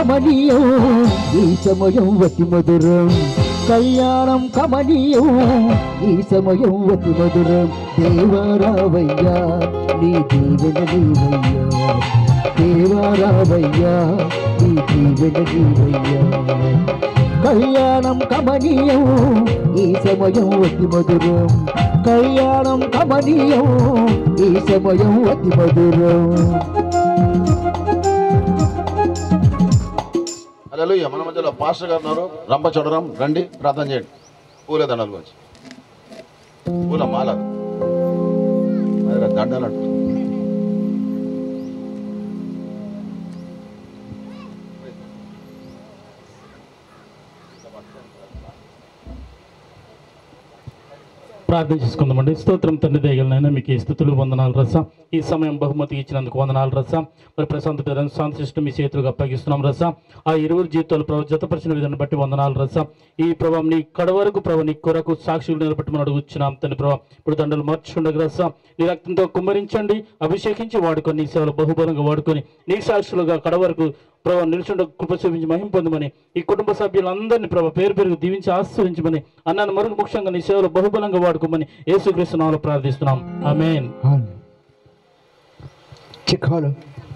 కమనీయం ఈ సమయం అతి మధురం కళ్యాణం కమనీయం ఈ సమయం అతి మధురం దేవరావయ్యా నీ దీవెన నీవయ్యా దేవరావయ్యా నీ దీవెన నీవయ్యా కళ్యాణం కమనీయం ఈ సమయం అతి మధురం కళ్యాణం కమనీయం ఈ సమయం అతి మధురం హల్లెలూయా మన మధ్యలో పాస్టర్ గారు ఉన్నారు రంపచోడరం రండి ప్రార్థన చేయండి పూల దండలు వచ్చి పూల మాల అదే దండలు అంట ప్రార్థన చేసుకుందామండి స్తోత్రం తండ్రి దేగలనైనా మీకు ఈ స్థుతులు వందనాలు రస ఈ సమయం బహుమతి ఇచ్చినందుకు వందనాలు రస మరి ప్రశాంత శాంతి సిస్టమ్ మీ చేతులకు అప్పగిస్తున్నాం రస ఆ ఇరువురు జీవితాలు ప్రభు జతపరిచిన విధాన్ని బట్టి వందనాలు రస ఈ ప్రభావం నీ కడ వరకు ప్రభు నీ కొరకు సాక్షులు నిలబెట్టమని అడుగుచున్నాం తండ్రి ప్రభావ ఇప్పుడు దండలు మార్చుండగా రస నీ రక్తంతో కుమ్మరించండి అభిషేకించి వాడుకొని నీ సేవలు బహుబలంగా వాడుకొని నీ సాక్షులుగా కడ వరకు ప్రభావ నిలుచుండ కృప చూపించి మహిం పొందమని ఈ కుటుంబ సభ్యులందరినీ ప్రభావ పేరు పేరు దీవించి ఆస్వాదించమని అన్నాను మరొక ముఖ్యంగా నీ సేవలు బహుబలంగా వాడుకోమని యేసుక్రీస్తు నామములో ప్రార్థిస్తున్నాం ఆమేన్ చిక్కాలు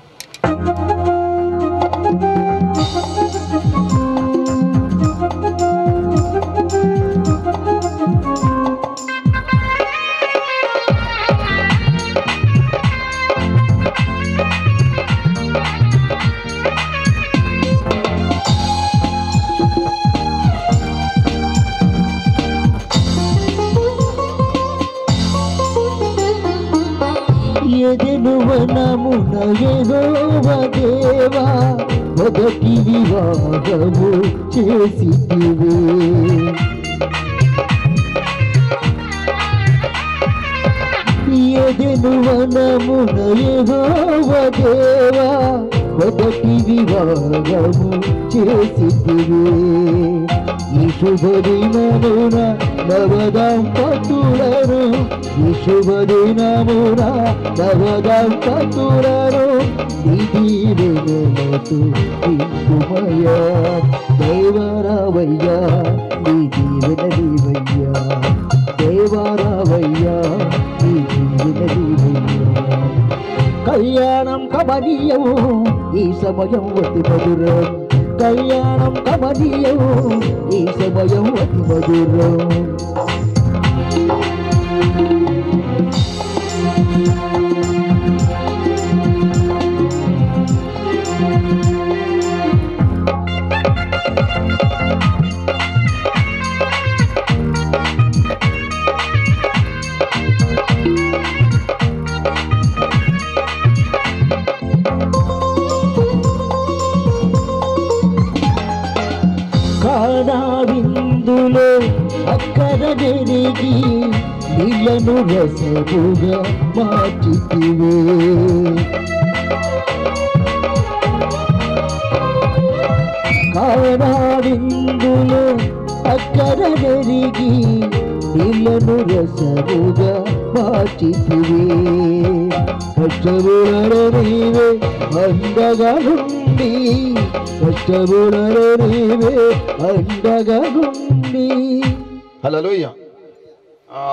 ఎదెను వనమున యెహోవ దేవా మొదటి వివాహము చేసితివే ఎదెను వనమున యెహోవ దేవా మొదటి వివాహము చేసితివే ఈ శుభదినమున నవదంపతులను ఈ శుభదినమున నవదంపతులను ఇది వెనులతో ఇంకుమయ్యా దేవరావయ్యా నీ దీవెన నీవయ్యా దేవరావయ్యా నీ దీవెన నీవయ్యా కళ్యాణం కమనీయం ఈ సమయం అతి మధురం కళ్యాణం కమనీయం ఈ సమయం అతి మధురం కానా విందులో అక్కర నెరిగి నీళ్లను రసముగా మార్చితివే కానా విందులో అక్కర నెరిగి నీళ్లను రసముగా మార్చితివే కష్టములలో నీవే అండగా నుండి కష్టములలో నీవే అండగా నుండి హల్లెలూయా ఆ,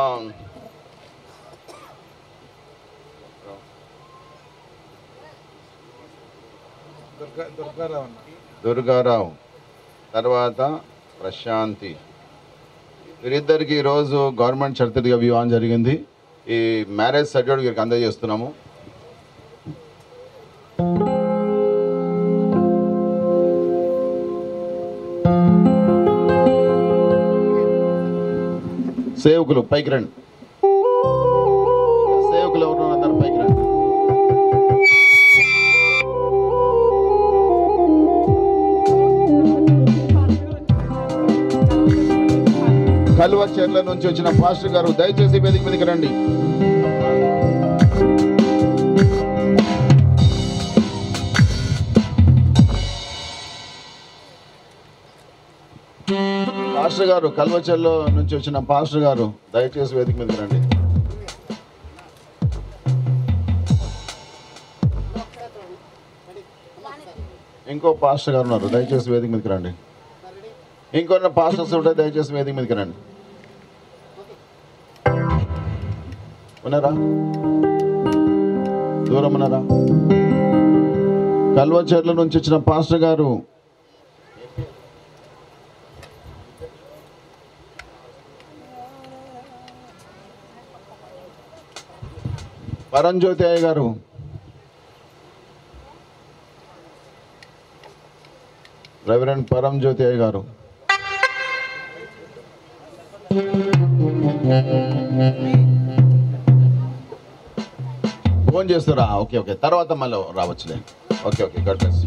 దుర్గారావు తర్వాత ప్రశాంతి వీరిద్దరికి ఈరోజు గవర్నమెంట్ షరతుగా వివాహం జరిగింది ఈ మ్యారేజ్ సర్టిఫికేట్ వీరికి అందజేస్తున్నాము సేవకులు పైకి రండి సేవకులు ఎవరు అందరు పైకి రండి కలువ చెర్ల నుంచి వచ్చిన పాస్టర్ గారు దయచేసి వేదిక మీదకి రండి పాస్టర్ గారు కల్వచెల్లో నుంచి వచ్చిన పాస్టర్ గారు దయచేసి వేదిక మీదకి రండి ఇంకో పాస్టర్ గారు ఉన్నారు దయచేసి వేదిక మీదకి రండి ఇంకొన్న పాస్టర్స్ ఉంటే దయచేసి వేదిక మీదకి రండి ఉన్నారా దూరం ఉన్నారా కల్వచర్ల నుంచి వచ్చిన పాస్టర్ గారు పరంజ్యోతి అయ్య గారు రెవరెండ్ పరంజ్యోతి అయ్య గారు ఫోన్ చేస్తారా ఓకే ఓకే తర్వాత మళ్ళీ రావచ్చులే ఓకే ఓకే గడ్ బ్లెస్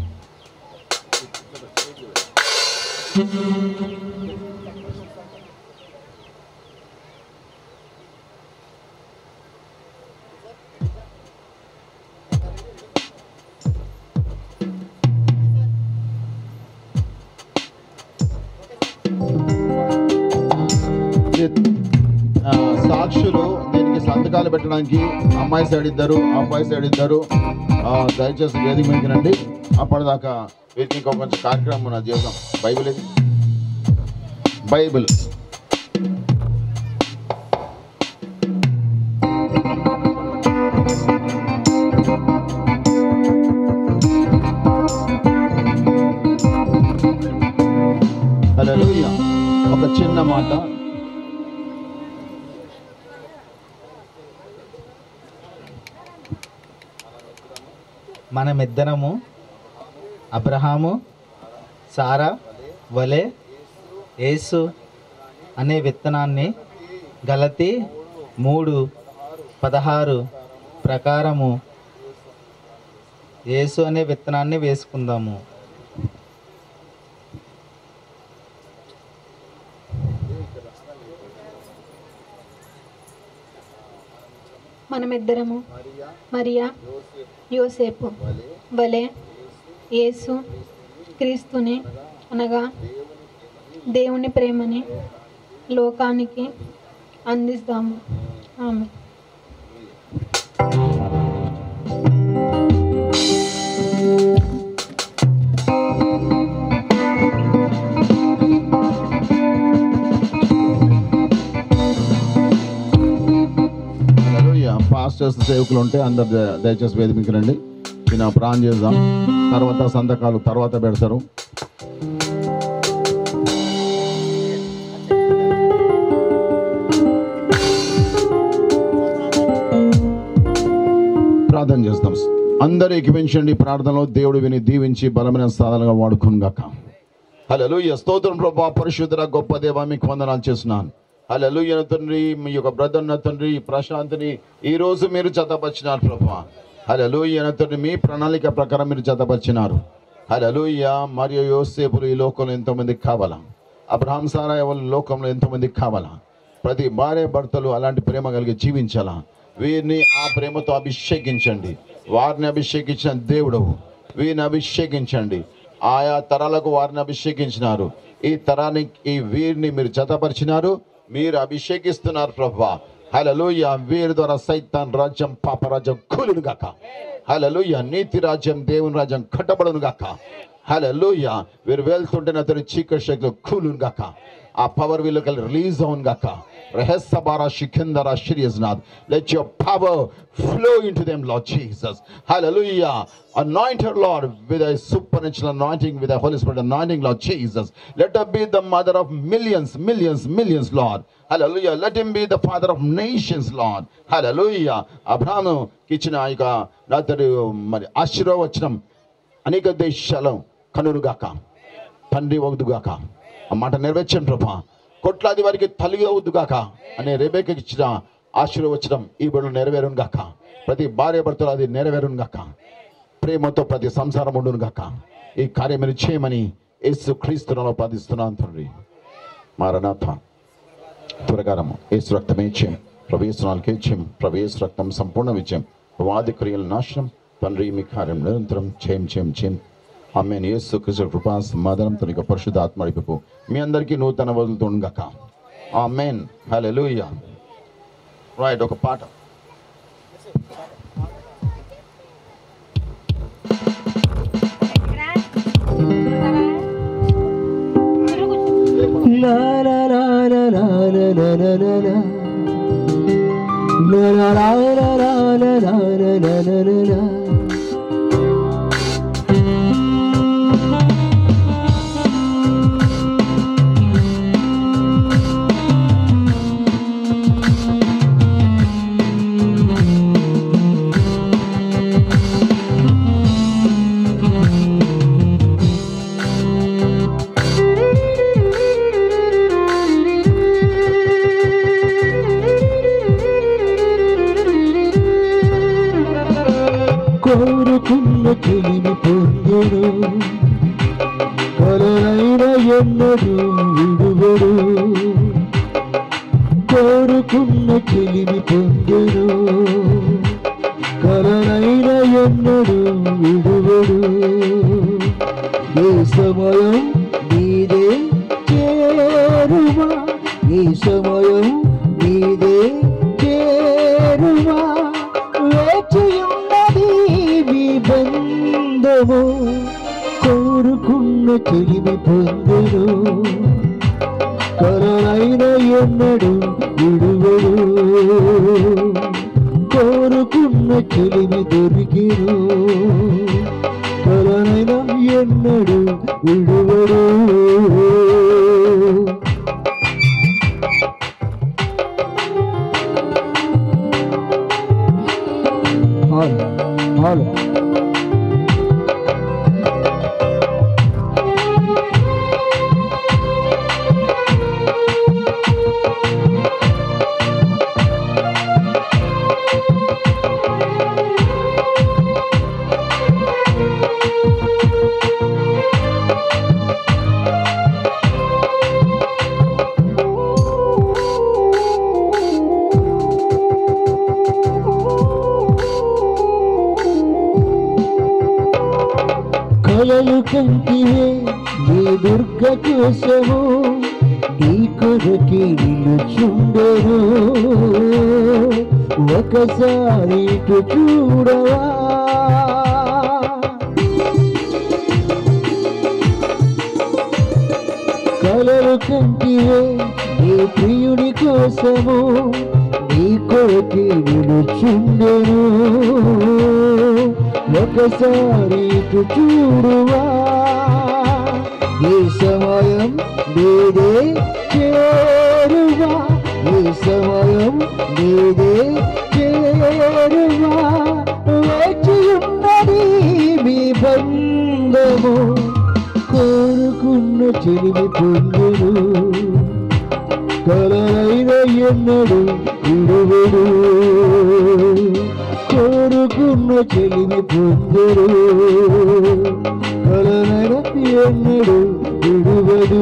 ఆ, సాక్షులు దీనికి సంతకాలు పెట్టడానికి అమ్మాయి సైడ్ ఇద్దరు అబ్బాయి సైడ్ ఇద్దరు ఆ, దయచేసి వేదిక మీదకి రండి అప్పటిదాకా వీటికి ఇంకో కొంచెం కార్యక్రమం ఉన్నది చేద్దాం బైబిల్ ఇది బైబిల్ హల్లెలూయా ఒక చిన్న మాట మనమిద్దరము అబ్రహాము సారా వలె యేసు అనే విత్తనాన్ని గలతి మూడు పదహారు ప్రకారము యేసు అనే విత్తనాన్ని వేసుకుందాము మనమిద్దరము మరియా యోసేపు వలె యేసు క్రీస్తుని అనగా దేవుని ప్రేమని లోకానికి అందిస్తాము ఆమె హల్లెలూయా పాస్టర్స్ సేవకులు ఉంటే అందరు ద- దయచేసి వేదికకి రండి నేను ప్రాణం చేద్దాం తర్వాత సంతకాలు తర్వాత పెడతారు ప్రార్థన చేస్తాం అందరూ ఎక్కిపించండి ప్రార్థనలో దేవుడు విని దీవించి బలమైన సాధనగా వాడుకుని గాక హల్లెలూయా స్తోత్రం ప్రభా పరిశుద్ధర గొప్ప దేవా మీకు వందనాలు చేస్తున్నాను హల్లెలూయా తండ్రి మీ యొక్క బ్రదర్ తండ్రి ప్రశాంత్ని ఈ రోజు మీరు జతపరిచినారు ప్రభా హల్లెలూయా తండ్రి మీ ప్రణాళిక ప్రకారం మీరు జతపరిచినారు హల్లెలూయా మరియు యోసేపులు ఈ లోకంలో ఎంతోమందికి కావాలా అబ్రహాం సారా ఎవరి లోకంలో ఎంతోమందికి కావాలా ప్రతి భార్య భర్తలు అలాంటి ప్రేమ కలిగి జీవించాలా వీరిని ఆ ప్రేమతో అభిషేకించండి వారిని అభిషేకించిన దేవుడు వీరిని అభిషేకించండి ఆయా తరాలకు వారిని అభిషేకించినారు ఈ తరానికి ఈ వీరిని మీరు జతపరిచినారు మీరు అభిషేకిస్తున్నారు ప్రభా హలలుయ వీరి ద్వారా సైతాన్ రాజ్యం పాపరాజ్యం కూలును గాక హలలుయ నీతి రాజ్యం దేవుని రాజ్యం కట్టబడును గాక హలలుయ వీరు వెళ్తుంటే అతని చీకటి శక్తులు కూలును గాక ఆ పవర్ వీళ్ళకి రిలీజ్ అవును గాక రహస్యబారా శిఖందరా షిరియస్నాథ్ let your power flow into them lord Jesus hallelujah anoint her lord with a supernatural anointing with a holy spirit anointing lord jesus let her be the mother of millions millions millions lord hallelujah let him be the father of nations lord hallelujah Abraham ఇచ్చిన ఇక నాతడు మరి ఆశీర్వచనం అనేక దేశాలు కనురుగాక తండ్రి వద్దుగాక ఆ మాట నెరవేర్చండి ప్రభా కోట్లాది వారికి తల్లి అవుద్దుగాక అనే రేబేకి ఇచ్చిన ఆశీర్వచనం ఈ బడులు నెరవేరును గాక ప్రతి భార్య భర్తలు అది నెరవేరును గాక ప్రేమతో ప్రతి సంసారం ఉండును గాక ఈ కార్యం మీరు చేయమని యేసు క్రీస్తులలో ప్రార్థిస్తున్నాను తండ్రి మారనాథ త్వరగారము యేసు రక్తమే ఇచ్చాం ప్రవేశనాలకి ఇచ్చాం ప్రవేశ రక్తం సంపూర్ణ విజయం వాది క్రియల నాశనం తండ్రి మీ కార్యం నిరంతరం చేయం చేయం చేయం ఆమె యేసు కృష్ణ కృపా సమాధానం తన యొక్క పరిశుద్ధ ఆత్మ నడిపిపు మీ అందరికీ నూతన వదులుతుండగాక ఆమెన్ హల్లెలూయా రైట్ ఒక పాట La la la la la la la la la la. La la la la la la la la la la la la. కోరుకున్న చెలిమి పొందుడు కలనైన ఎన్నడు విడువడు కోరుకున్న చెలిమి పొందుడు కలనైన ఎన్నడు విడువడు ఏ సమయం నీదే చేరువా ఈ సమయం నీదే చేరువా వేచియున్నది మీ బంధము కోరుకున్న చెలిమి పొందును కలనైన ఎన్నడు విడువడు కోరుకున్న చెలిమి దొరికిను కలనైన ఎన్నడు విడువడు హలో హలో కలలు కంటివే నీ దుర్గ కోసము నీ కొరకి నిలుచుండెను ఒకసారి ఇటు చూడవా కలలు కంటివే నీ ప్రియుని కోసము నీ కొరకి నిలుచుండెను ఒకసారి ఇటు చూడువా ఈ సమయం నీదే చేరువా ఈ సమయం నీదే చేరువా వేచి ఉన్నది మీ బంధము కోరుకున్న చెలిమి పొందును కలైన ఎన్నడు విడువడు కోరుకున్న చెలిమి పొందరు కలనైన ఎన్నడు విడువడు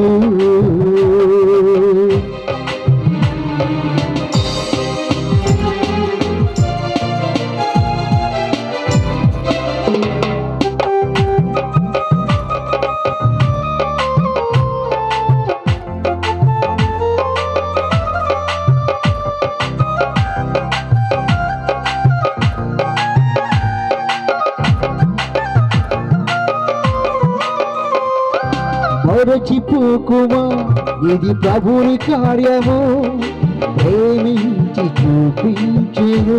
మరచిపోకుమా ఇది ప్రభుని కార్యము ప్రేమించి చూపించెను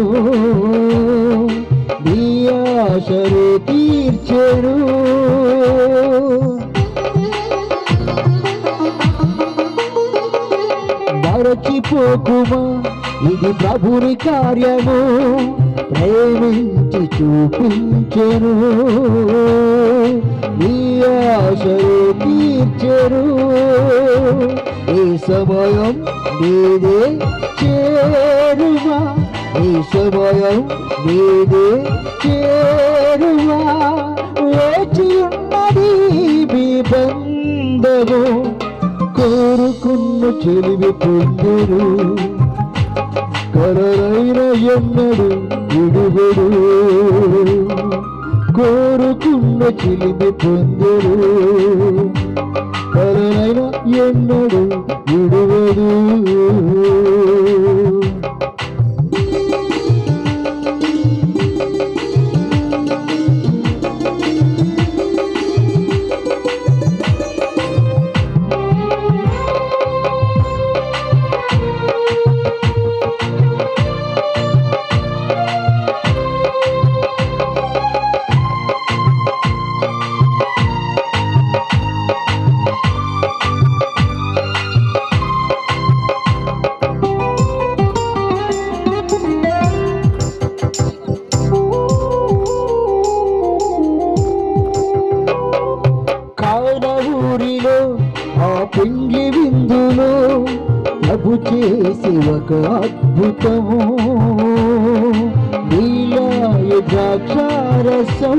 నీ ఆశరే తీర్చెను మరచిపోకుమా ఇది ప్రభుని కార్యము ప్రేమించి చూపించెను నీ ఆశలు తీర్చెను ఈ సమయం నీదే చేరువా ఈ సమయం నీదే చేరువా వేచి ఉన్నది మీ బంధము కోరుకున్న చెలివి పొందురు కలరైన ఎన్నడు విడువడు కోరుకున్న చెలిమి పొందురు కలరైన ఎన్నడు విడువడు ఒక అద్భుతము నీలాయ ద్రాక్షారసం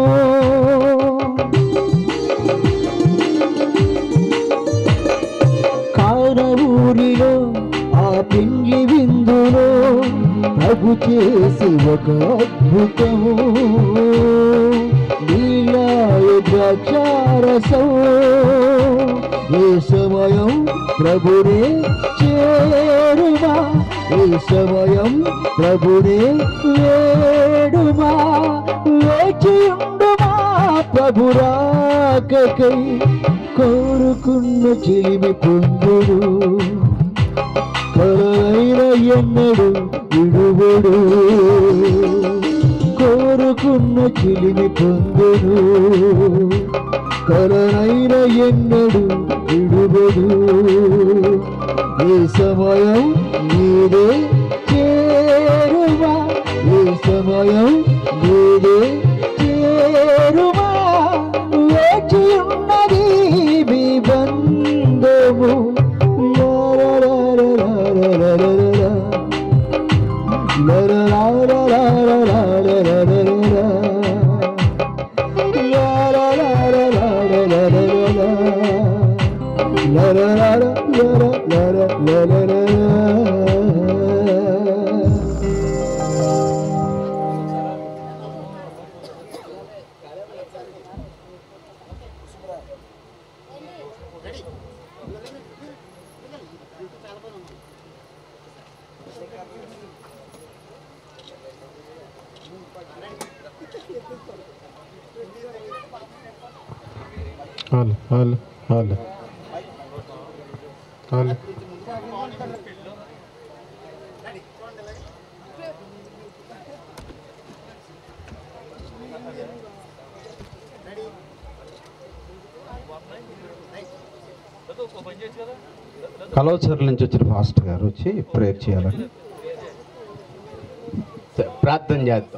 కారవూరిలో ఆ పిండి విందులో ప్రభు చేసి ఒక అద్భుతము నీలాయ ద్రాక్షారసం ఏ సమయం ప్రభునే చేరుమా ఏ సమయం ప్రభునే వేడుమా వేచియుండుమా ప్రభురాకై కోరుకున్న చిలిమి పొందుడు కలైన ఎన్నడు విడుబడు కోరుకున్న చిలిమి పొందుడు కలైన ఎన్నడు విడుబడు ఈ సమయం నీదే చేరుమా ఈ సమయం నీదే చేరుమా వేచి ఉన్నది మీ బంధము hello hello hello hello Kalavacharla నుంచి వచ్చిన పాస్టర్ గారు వచ్చి ప్రేయర్ చేయాలని ప్రార్థన చేద్దాం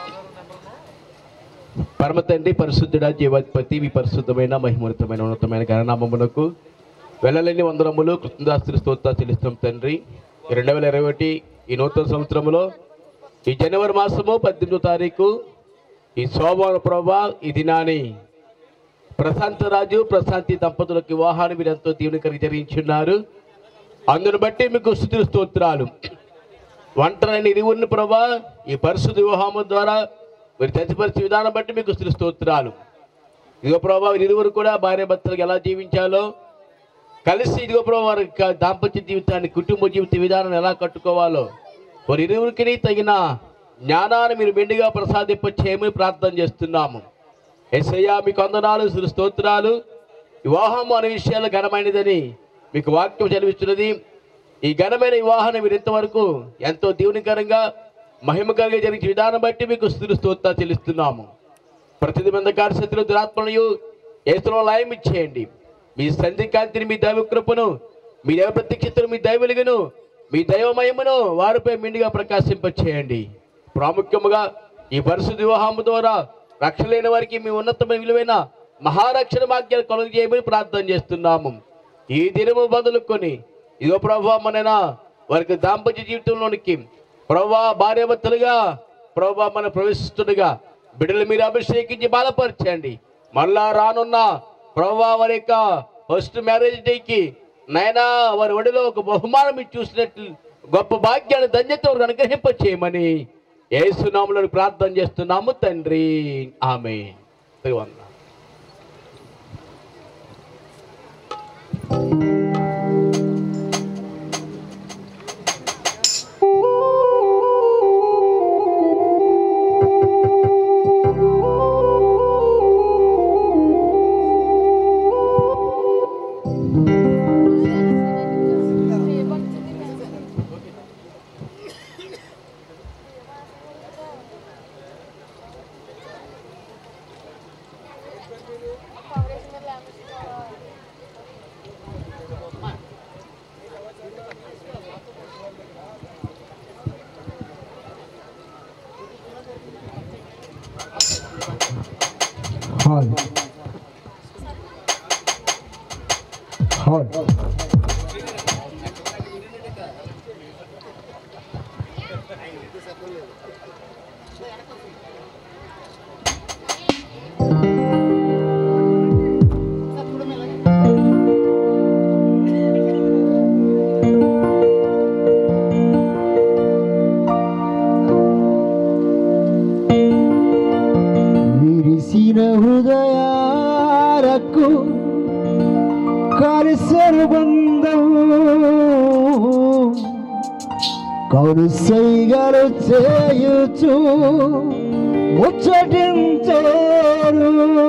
పరమ తండ్రి పరిశుద్ధుడ జీవాధిపతి మీ పరిశుద్ధమైన మహిమోన్నతమైన ఉన్నతమైన గణనామమునకు వెళ్ళలేని వందరములు కృష్ణదాస్త్రి స్తోత్ర చెల్లిస్తాం తండ్రి రెండు వేల ఇరవై ఒకటి ఈ నూతన సంవత్సరంలో ఈ జనవరి మాసము పద్దెనిమిదో తారీఖు ఈ సోమవారం ప్రభా ఈ దినాన్ని ప్రశాంత రాజు ప్రశాంతి దంపతులకు వివాహాన్ని మీరు ఎంతో దీవెనకరంగా జరిగించున్నారు అందును బట్టి మీకు స్థుతులు స్తోత్రాలు ఒంటరైన ఇరువురిని ప్రభా ఈ పరిశుద్ధ వివాహము ద్వారా మీరు చచ్చిపరిచే విధానం బట్టి మీకు స్థుతులు స్తోత్రాలు ఇదిగో ప్రభా ఇరువురు కూడా భార్య భర్తలకు ఎలా జీవించాలో కలిసి ఇదిగో ప్రభా వారి యొక్క దాంపత్య జీవితాన్ని కుటుంబ జీవిత విధానం ఎలా కట్టుకోవాలో వారి ఇరువురికి తగిన జ్ఞానాన్ని మీరు మెండుగా ప్రసాదింప చేయమని ప్రార్థన చేస్తున్నాము ఎస్ఐయా మీకు వందనాలు స్తుతులు, స్తోత్రాలు వివాహం అనే విషయాలు ఘనమైనదని మీకు వాక్యం చదివిస్తున్నది ఈ ఘనమైన వివాహాన్ని మీరు ఇంతవరకు ఎంతో దీవెనకరంగా మహిమకరంగా జరిగిన విధానం బట్టి మీకు స్థుతులు స్తోత్రాలు చెల్లిస్తున్నాము ప్రతిది మందకార శత్రులు దురాత్మను ఏసులో లయం ఇచ్చేయండి మీ సంధి కాంతిని మీ దైవ కృపను మీ దైవ ప్రత్యక్షతను మీ దైవ వెలుగును మీ దైవమయమును వారిపై మిండిగా ప్రకాశింపచేయండి ప్రాముఖ్యముగా ఈ పరిశుద్ధ వివాహము ద్వారా రక్షణ లేని వారికి మీ ఉన్నతమైన విలువైన మహారక్షణ భాగ్యాలు కలుగు చేయమని ప్రార్థన చేస్తున్నాము ఈ దినము బదులుకొని ఇదిగో ప్రభావ మనైనా వారికి దాంపత్య జీవితంలోనికి ప్రభా భార్యభర్తలుగా ప్రభా మన ప్రవేశిస్తుండగా బిడ్డలు మీరు అభిషేకించి బాధపరచండి మళ్ళా రానున్న ప్రభా వారి యొక్క ఫస్ట్ మ్యారేజ్ డేకి నైనా వారి ఒడిలో ఒక బహుమానం ఇచ్చి చూసినట్లు గొప్ప భాగ్యాన్ని ధన్యత వారికి అనుగ్రహింప చేయమని ఏసునాములను ప్రార్థన చేస్తున్నాము తండ్రి ఆమె వందనాలు. హాల్ హాల్ విరిసిన హృదయాలకు కరిసెరు బంధం కరుసైగలు చేయుచు ముచ్చటించేరు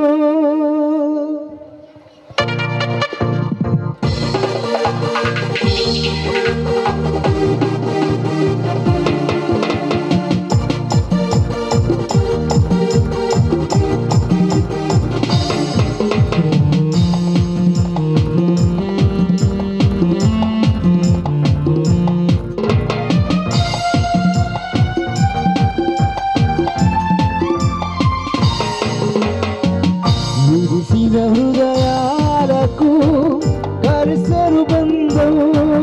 విరిసిన హృదయాలకు కరిసెరు బంధం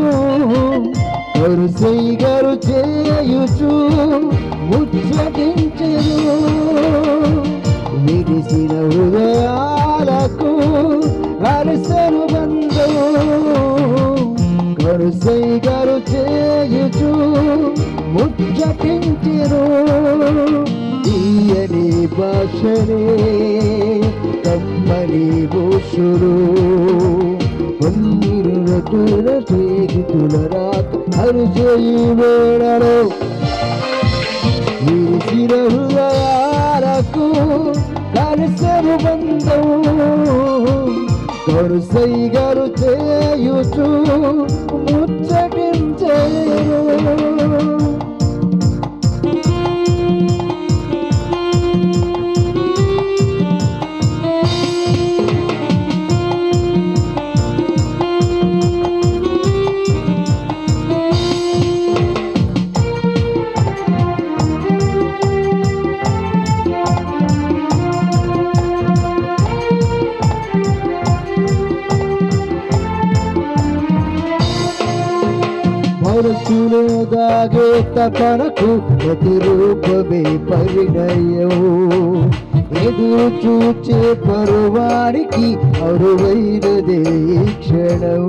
కరుసైగరు చేయుచు ముచ్చటించెరు విరిసిన హృదయాలకు కరిసెరు బంధం కరుసైగరు చేయుచు ముచ్చటించెరు తీయని భాషనే కమ్మని భూషుడు పొన్నిరు నటుల స్నేహితుల రాత అరుచేయి వేళలో విరిసిన హృదయాలకు కలిసెరు బంధం కరుసై గారు చేయుచు ముచ్చటించేరు మనసులో దాగే తపనకు ప్రతిరూపమే పరిణయం ఎదురు చూచే పరువానికి అరువైనదే ఈ క్షణం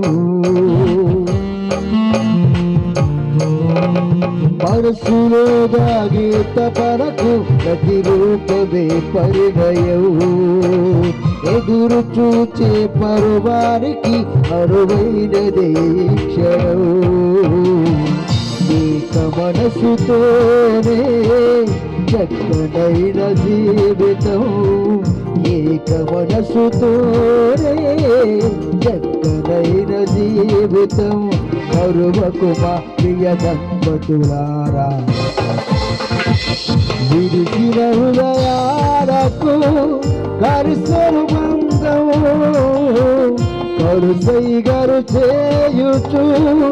మనసులో దాగే తపనకు ప్రతిరూపమే పరిణయం ఎదురు చూచే పరువానికి అరువైనదే ఈ క్షణం ఏక మనసుతోనే చక్కనైన జీవితం ఏక మనసుతోనే చక్కనైన జీవితం కరువకు మా ప్రియ దంపతులారా విరిసిన హృదయాలకు కరిసెరు బంధం కరుసై గారు చేయుచు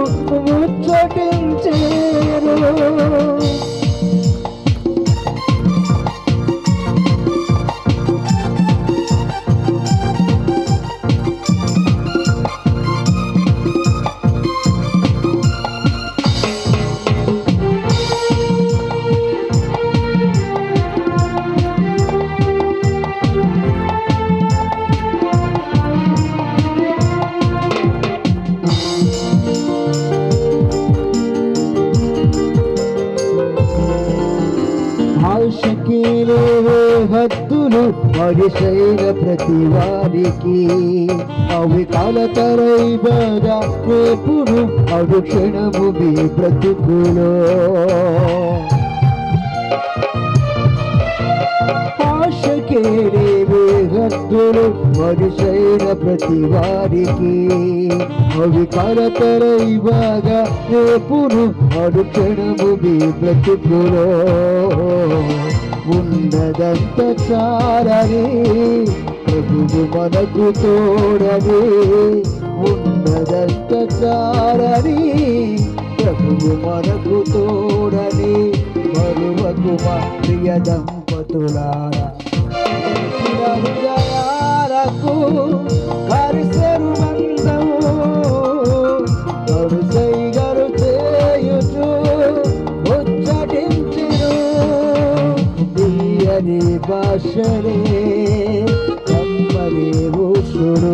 ముచ్చటించేరు ఆశకి లేవే హద్దులు మనిషైన ప్రతి వారికి అవి కలతరై బాగా రేపును అనుక్షణము మీ బ్రతుకులో ఆశకే లేవే హద్దులు మనిషైన ప్రతి వారికి అవి కలతరై బాగా రేపును అనుక్షణము మీ బ్రతుకులో ఉన్నదంత చాలని ప్రభువు మనకు తోడని ఉన్నదంత చాలని ప్రభువు మనకు తోడని మరువకు మా ప్రియ దంపతులారా హృదయాలకు కరిసెరు బంధము కరుసై గరు చేయుచు ముచ్చటించెను భాషలే నమ్మలేవు సుడు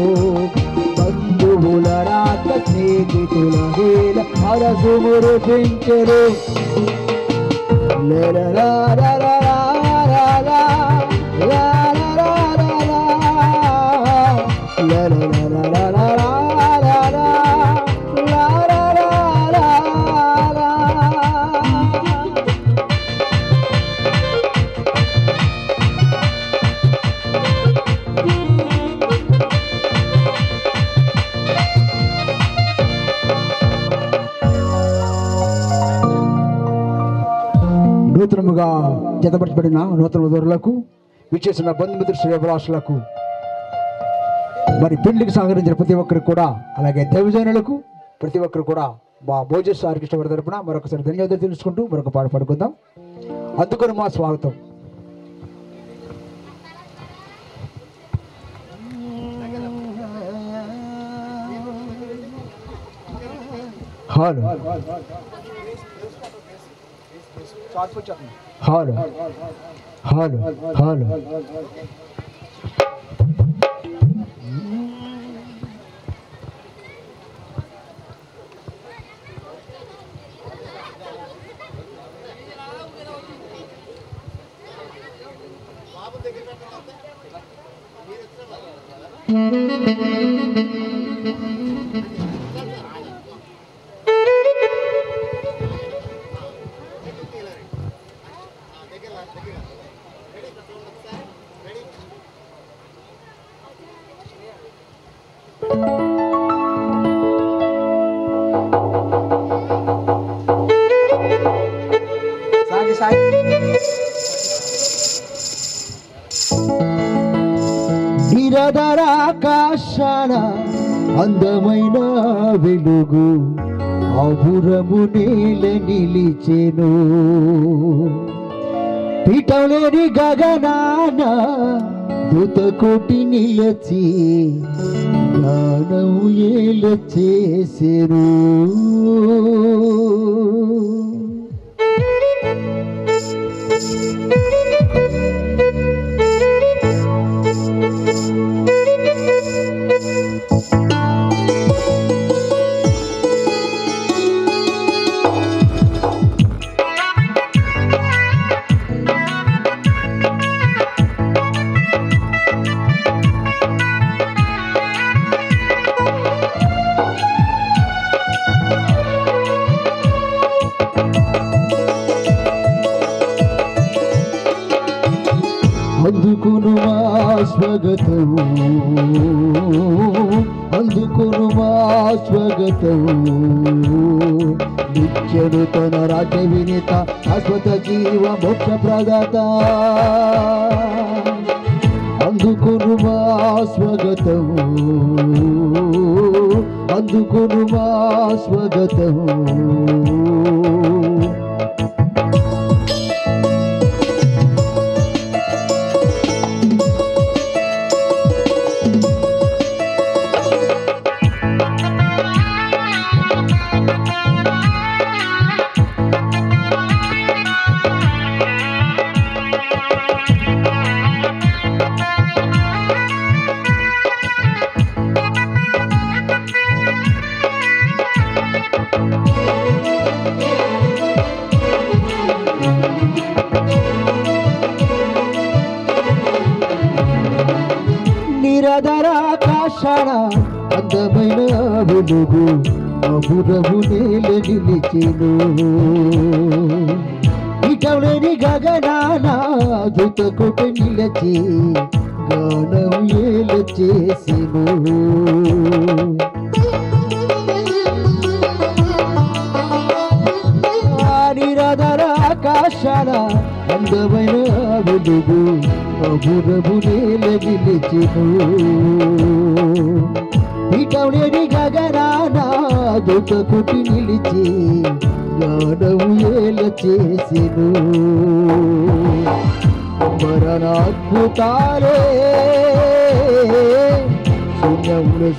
బంధువుల రాక స్నేహితుల హేల మనసు మురిపించరు నూతనముగా జతపరచబడిన నూతన వధువులకు విచ్చేసిన బంధుమిత్ర శ్రేయభిలాషులకు మరి పెళ్లికి సహకరించిన ప్రతి ఒక్కరికి కూడా అలాగే దైవజనులకు ప్రతి ఒక్కరు కూడా మా భోజస్ ఆర్కెస్ట్రా వారి తరపున మరొకసారి ధన్యవాదాలు తెలుసుకుంటూ మరొక పాట పాడుకుందాం అందుకొని మా స్వాగతం హలో హలో హలో హలో సాగి సాగి నిరదరాకాశాన అందమైన వెలుగు అబురము నేల నిలిచెను పీఠం లేని గగనాన దూత కోటి నిలచి గానం ఏల చేసెను అందుకును మా స్వాగతం అందుకును మా స్వాగతం నిత్యను తన రాజ్య వినేత శాశ్వత జీవ మోక్ష ప్రదాత అందుకును మా స్వాగతం అందుకును మా స్వాగతం నిరదరాకాశాన అందమైన వెలుగు అబురము నేల నిలిచెను ఇటలేని గగనాన దుత కొట నిలచి గానం ఏల చేసెను నిరదరాకాశాన అందమైన వెలుగు అబురము నేల నిలిచెను పీఠం లేని గగనాన దుత కుటి నిలిచి గానము ఏల చేసెను మరణాద్భుతాలే శూన్యములు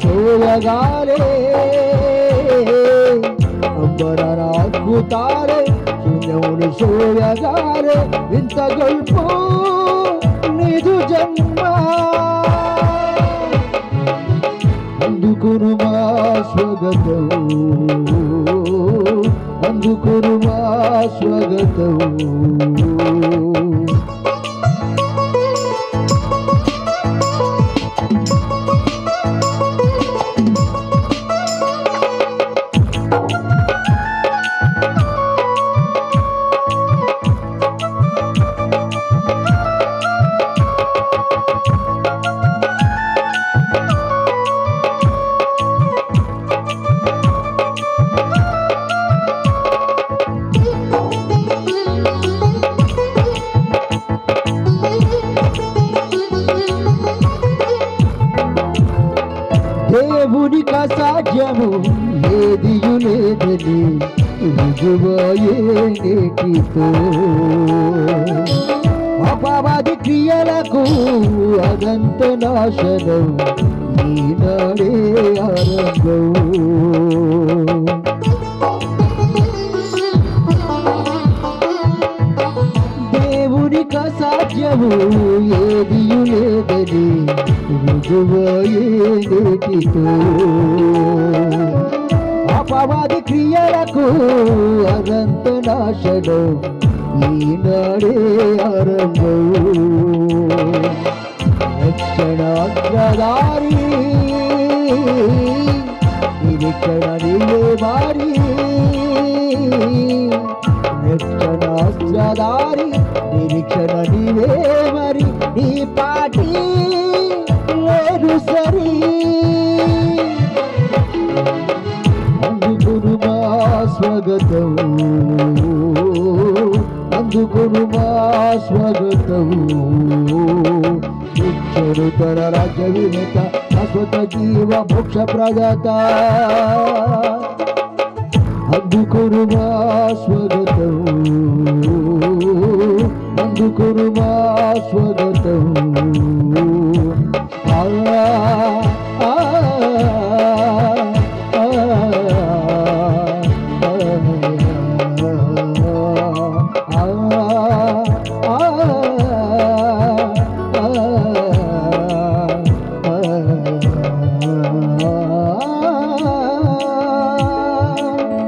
సోయగాలే అంబరాద్భుతాలే ధాన్యమును సోయగారే ఇంత గొల్పు నిజు జన్మ అందుకును మా స్వగతం అందుకును మా స్వగతం దేవునికి అసాధ్యము ఏదియు లేదని రుజువాయే నేటితో అపవాది క్రియలకు అదంత నాశనం ఈనాడే ఆరంభం దేవునికి అసాధ్యము ఏదియు లేదని రుజువాయే నేటితో అపవాది క్రియలకు అనంత నాశనం ఈనాడే ఆరంభం రక్షణాగ్రదారి నిరీక్షణ నీవే మారి రక్షణాస్త్రదారి నిరీక్షణ నీవే మరి నీ పాటి లేదు సరి అందుకును మా స్వాగతం అందుకును మా స్వాగతం శిక్షను తన రాజ్య వినేత శాశ్వత జీవ మోక్ష ప్రదాత అందుకును మా స్వాగతం అందుకును మా స్వాగతం ఆ ఆ, ఆ, ఆ, ఆ, ఆ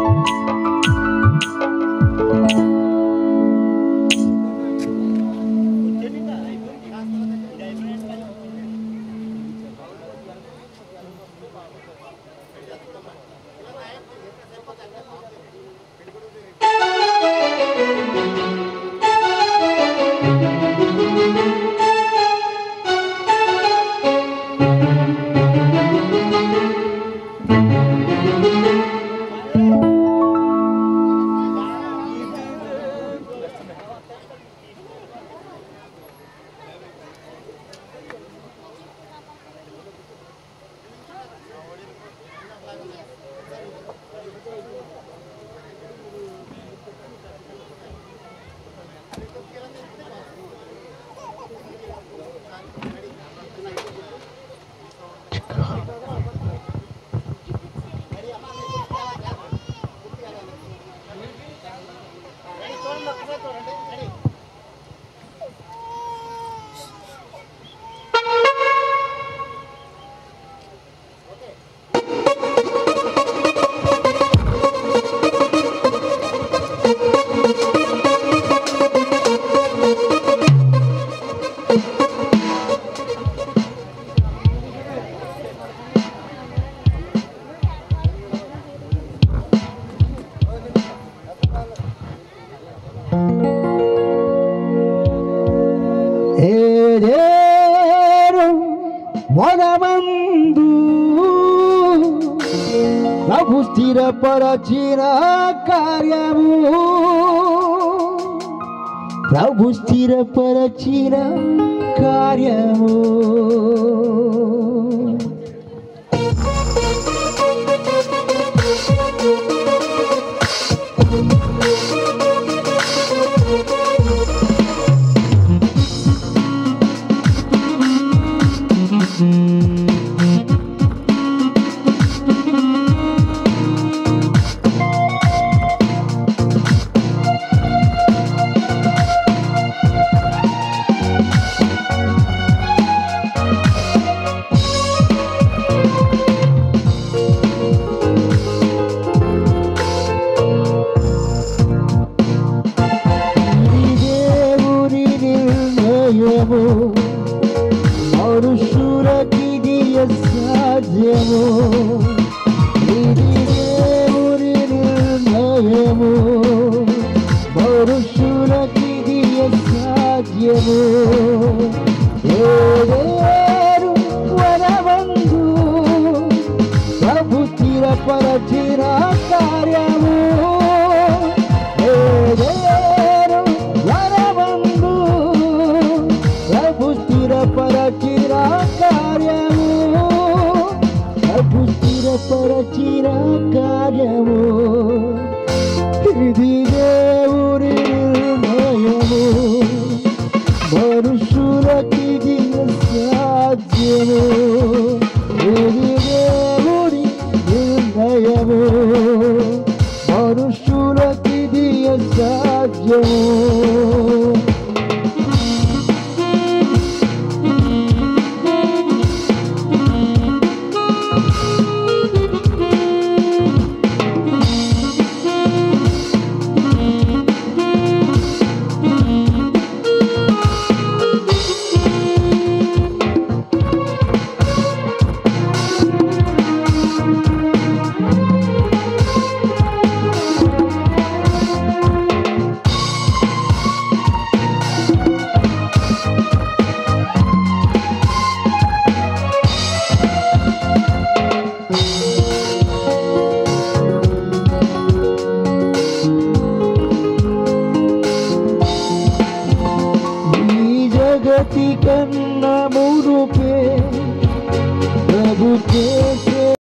ఏదేరు వనమందు ప్రభు స్థిరపరచిన కార్యము ప్రభు స్థిరపరచిన కార్యము సాధ్యము ఇది దేవుని నిర్ణయము మనుషులకిది సాధ్యము ఏదేరు వరవందు ప్రభు స్థిరపరచిన కార్యము ఏదేరు వరవందు ప్రభు స్థిరపరచిన కార్యము ప్రభు స్థిరపరచిన కార్యము ఇది దేవుని నిర్ణయము మనుషులకి సాధ్యము ఇది దేవుని నిర్ణయము మనుషులకి సాధ్యము ఈ జగతి కన్న మురుపే ప్రభు చేసి